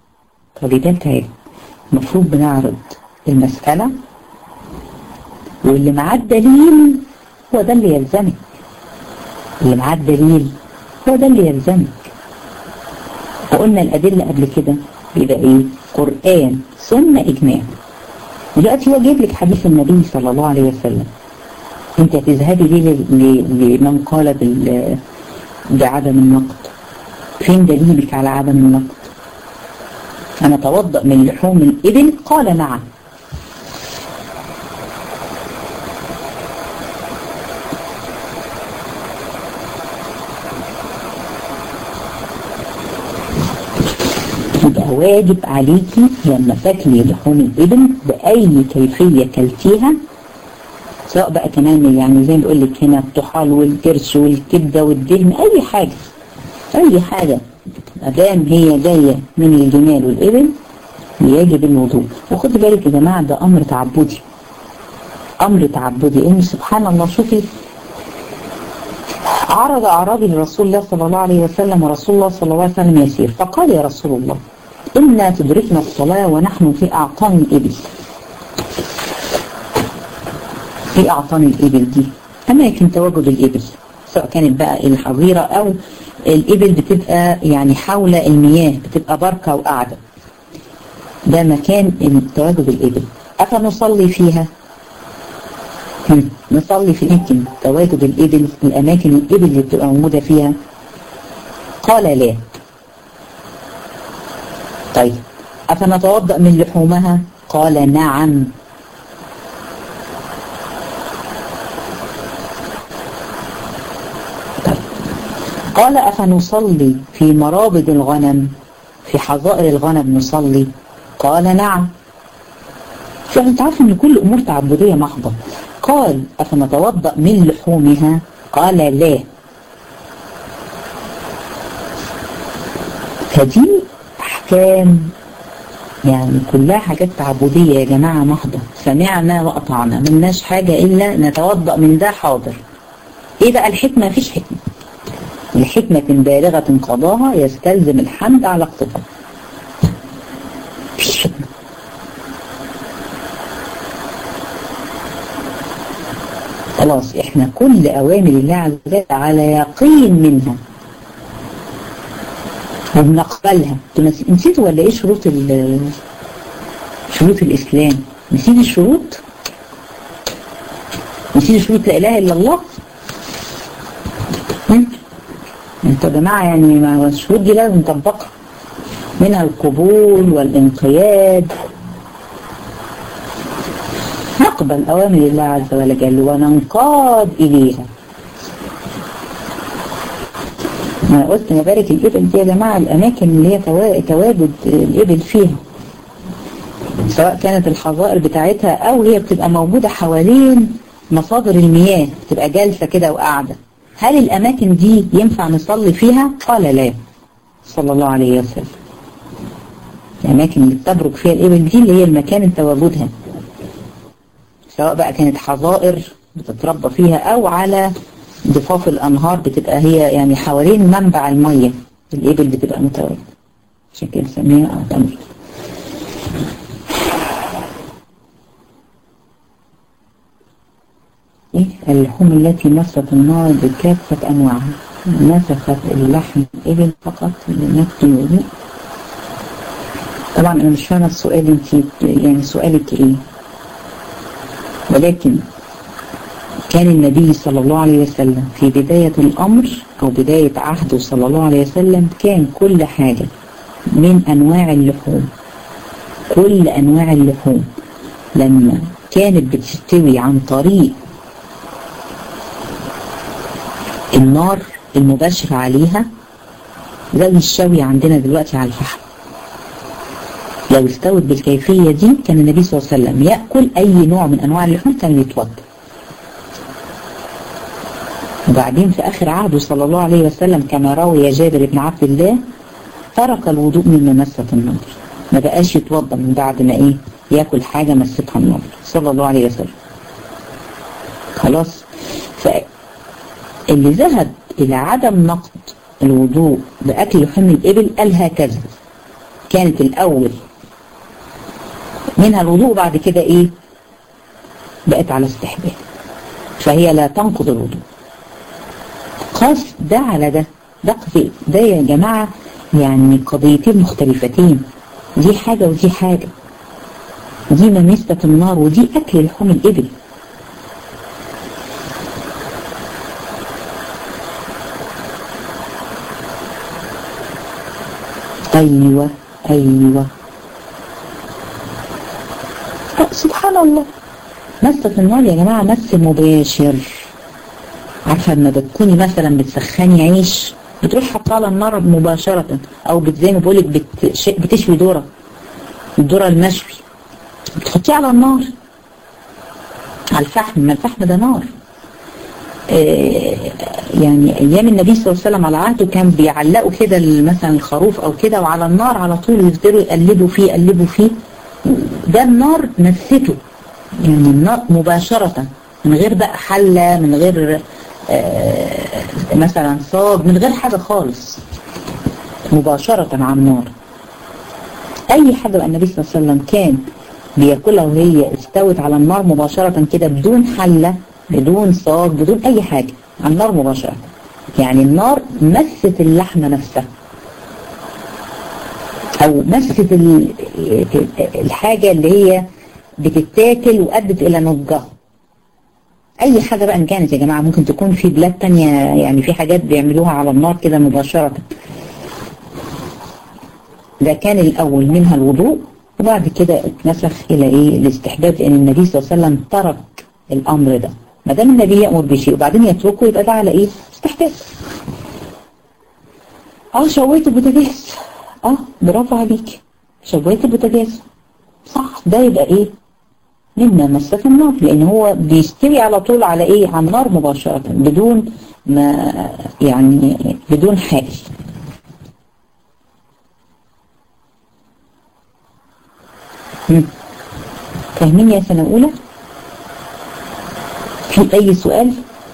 طالبات علم المفروض بنعرض المسألة واللي معاه الدليل هو ده اللي يلزمك اللي معاه الدليل هو ده اللي يلزمك وقلنا الأدلة قبل كده يبقى ايه قرآن سنة إجماع دلوقتي هو جايب لك حديث النبي صلى الله عليه وسلم انت هتذهبي ليه لمن قال بال بعدم النقد فين دليلك على عدم النقد أنا توضأ من لحوم الإبل قال نعم يبقى واجب عليكي لما تاكلي لحوم الإبل بأي كيفية كلتيها سواء بقى كمان يعني زي ما بقول لك هنا الطحال والكرش والكبدة والدهن أي حاجة أي حاجة أدام هي جاية من الجمال والإبل يجب الوضوء وخد بالك يا جماعة ده أمر تعبدي أمر تعبدي إن سبحان الله شوفي عرض أعرابي لرسول الله صلى الله عليه وسلم ورسول الله صلى الله عليه وسلم يسير فقال يا رسول الله إنا تدركنا الصلاة ونحن في أعطان الإبل في أعطان الإبل دي أماكن تواجد الإبل سواء كانت بقى الحظيرة أو الإبل بتبقى يعني حول المياه بتبقى بركة وقاعدة ده مكان تواجد الإبل أفنصلي فيها نصلي في أماكن تواجد الإبل الأماكن الإبل اللي بتبقى موجودة فيها قال لا طيب أفنتوضأ من لحومها قال نعم طيب. قال أفنصلي في مرابض الغنم في حظائر الغنم نصلي قال نعم فأنت تعرفوا أن كل أمور تعبدية محضة قال أفنتوضأ من لحومها قال لا فدي أحكام يعني كلها حاجات تعبدية يا جماعة محضة سمعنا وأطعنا ملناش حاجة إلا نتوضأ من ده حاضر إيه بقى الحكمة مفيش حكمة لحكمة بالغة قضاها يستلزم الحمد على اقتضاء مفيش حكمة خلاص احنا كل اوامر الله عز وجل على يقين منها وبنقبلها نسيتوا ولا ايه شروط شروط الاسلام نسيت الشروط نسيت شروط لا اله الا الله انتوا يا جماعه يعني ما الشروط دي لازم نطبقها منها القبول والانقياد نقبل أوامر الله عز وجل وننقاد إليها أنا قلت مبارك الإبل دي يا جماعة الأماكن اللي هي تواجد الإبل فيها سواء كانت الحظائر بتاعتها أو هي بتبقى موجودة حوالين مصادر المياه بتبقى جالسة كده وقاعدة هل الأماكن دي ينفع نصلي فيها؟ قال لا صلى الله عليه وسلم الأماكن اللي بتبرك فيها الإبل دي اللي هي المكان تواجدها سواء بقى كانت حظائر بتتربى فيها او على ضفاف الانهار بتبقى هي يعني حوالين منبع المية الابل بتبقى متواجدة عشان كده نسميها تمر إيه اللحوم التي مست النار بكافة أنواعها نسخت اللحم الإبل فقط لنفس الوضوء طبعا أنا مش فاهمة السؤال انت يعني سؤالك إيه ولكن كان النبي صلى الله عليه وسلم في بداية الأمر أو بداية عهده صلى الله عليه وسلم كان كل حاجة من أنواع اللحوم كل أنواع اللحوم لما كانت بتستوي عن طريق النار المباشرة عليها زي الشوي عندنا دلوقتي على الفحم لو استوت بالكيفية دي كان النبي صلى الله عليه وسلم يأكل أي نوع من أنواع اللحوم كان يتوضا وبعدين في آخر عهده صلى الله عليه وسلم كما روي جابر بن عبد الله ترك الوضوء من مسة النار ما بقاش يتوضا من بعد ما إيه يأكل حاجة مستها النار صلى الله عليه وسلم خلاص فاللي ذهب إلى عدم نقض الوضوء بأكل لحوم الإبل قال هكذا كانت الأول منها الوضوء بعد كده ايه بقت على استحباب فهي لا تنقض الوضوء قاس ده على ده ده قضية ده يا جماعة يعني قضيتين مختلفتين دي حاجة ودي حاجة دي ممسة النار ودي أكل لحوم الإبل أيوة أيوة سبحان الله مسة النار يا جماعة مس مباشر عارفة لما بتكوني مثلا بتسخني عيش بتروح حطها على النار مباشرة او زي ما بقولك بتش... بتشوي ذرة الذرة المشوي بتحطيه على النار على الفحم ما الفحم ده نار آه يعني ايام النبي صلى الله عليه وسلم على عهده كان بيعلقوا كده مثلا الخروف او كده وعلى النار على طول يفضلوا يقلبوا فيه يقلبوا فيه ده النار مسته يعني النار مباشرة من غير بقى حلة من غير آه مثلا صاج من غير حاجة خالص مباشرة على النار أي حاجة بقى النبي صلى الله عليه وسلم كان بياكلها وهي استوت على النار مباشرة كده بدون حلة بدون صاج بدون أي حاجة على النار مباشرة يعني النار مست اللحمة نفسها أو مست الحاجة اللي هي بتتاكل وأدت إلى نضجها اي حاجة بقى ان كانت يا جماعة ممكن تكون في بلاد تانية يعني في حاجات بيعملوها على النار كده مباشرة ده كان الاول منها الوضوء وبعد كده اتنسخ الى ايه الاستحباب لان النبي صلى الله عليه وسلم ترك الامر ده ما دام النبي يامر بشيء وبعدين يتركه يبقى ده على ايه استحباب اه شويت البوتاجاز اه برافو عليك شويت البوتاجاز صح ده يبقى ايه مما مسة النار لان هو بيستوي على طول على ايه على النار مباشرة بدون ما يعني بدون حائل فاهمين يا سنة اولى في اي سؤال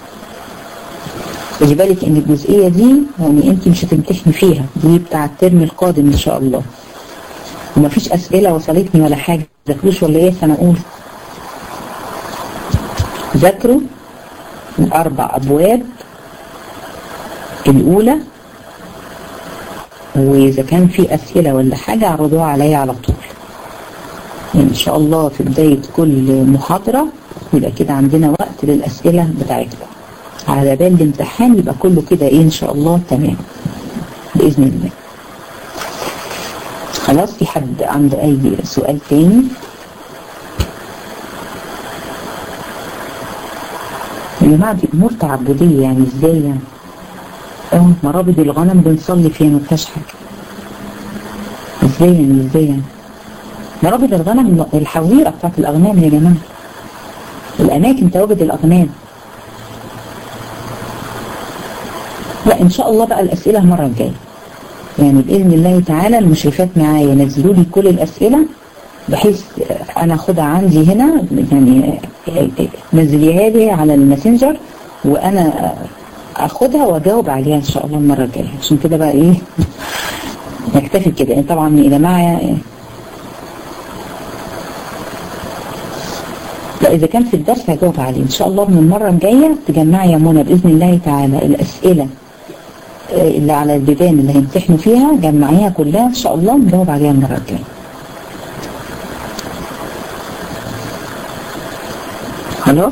خدي بالك ان الجزئية دي يعني انت مش هتمتحني فيها دي بتاع الترم القادم ان شاء الله ومفيش اسئلة وصلتني ولا حاجة ذاكروش ولا ايه سنة اولى ذاكروا الأربع أبواب الأولى وإذا كان في أسئلة ولا حاجة عرضوها عليا على طول إن شاء الله في بداية كل محاضرة يبقى كده عندنا وقت للأسئلة بتاعتكم على بال الامتحان يبقى كله كده إيه إن شاء الله تمام بإذن الله خلاص في حد عنده أي سؤال تاني يا جماعة دي أمور تعبدية يعني إزاي يعني اه مرابض الغنم بنصلي فيها ما فيهاش حاجة إزاي يعني إزاي يعني مرابض الغنم الحظيرة بتاعت الأغنام يا جماعة الأماكن تواجد الأغنام لا إن شاء الله بقى الأسئلة المرة الجاية يعني بإذن الله تعالى المشرفات معايا نزلوا لي كل الأسئلة بحيث انا اخدها عندي هنا يعني نزليها لي على الماسنجر وانا اخدها واجاوب عليها ان شاء الله المره الجايه عشان كده بقى ايه نكتفي كده يعني طبعا يا جماعه لا اذا كان في الدرس هجاوب عليه ان شاء الله من المره الجايه تجمعي يا منى باذن الله تعالى الاسئله اللي على البيبان اللي هيمتحنوا فيها جمعيها كلها ان شاء الله نجاوب عليها المره الجايه خلاص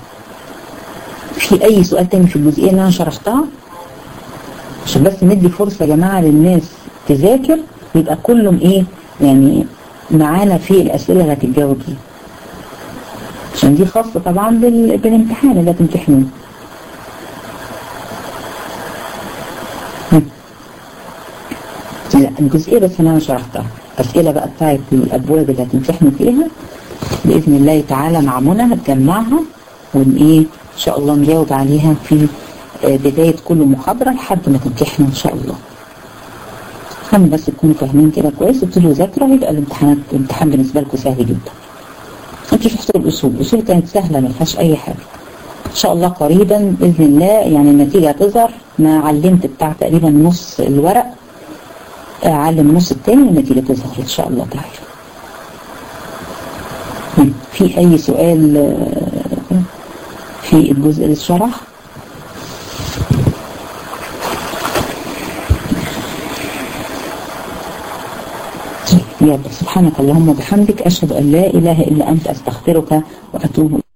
في اي سؤال تاني في الجزئية اللي انا شرحتها عشان بس ندي فرصة يا جماعة للناس تذاكر يبقى كلهم ايه يعني معانا في الاسئلة اللي هتتجاوب دي عشان دي خاصة طبعا بال... بالامتحان اللي هتمتحنوه لا الجزئية بس انا شرحتها الاسئلة بقى بتاعت الابواب اللي هتمتحنوا فيها بإذن الله تعالى مع منى هتجمعها ون ايه ان شاء الله نجاوب عليها في بداية كل محاضرة لحد ما تمتحنوا ان شاء الله هم بس تكونوا فاهمين كده كويس وتبتدوا ذاكرة يبقى الامتحانات الامتحان بالنسبة لكم سهل جدا انتوا شفتوا الاصول الاصول كانت سهلة ما فيهاش اي حاجة ان شاء الله قريبا باذن الله يعني النتيجة هتظهر ما علمت بتاع تقريبا نص الورق اعلم النص التاني والنتيجة تظهر ان شاء الله تعالى في أي سؤال في الجزء اللي اتشرح يلا سبحانك اللهم وبحمدك أشهد أن لا إله إلا أنت أستغفرك وأتوب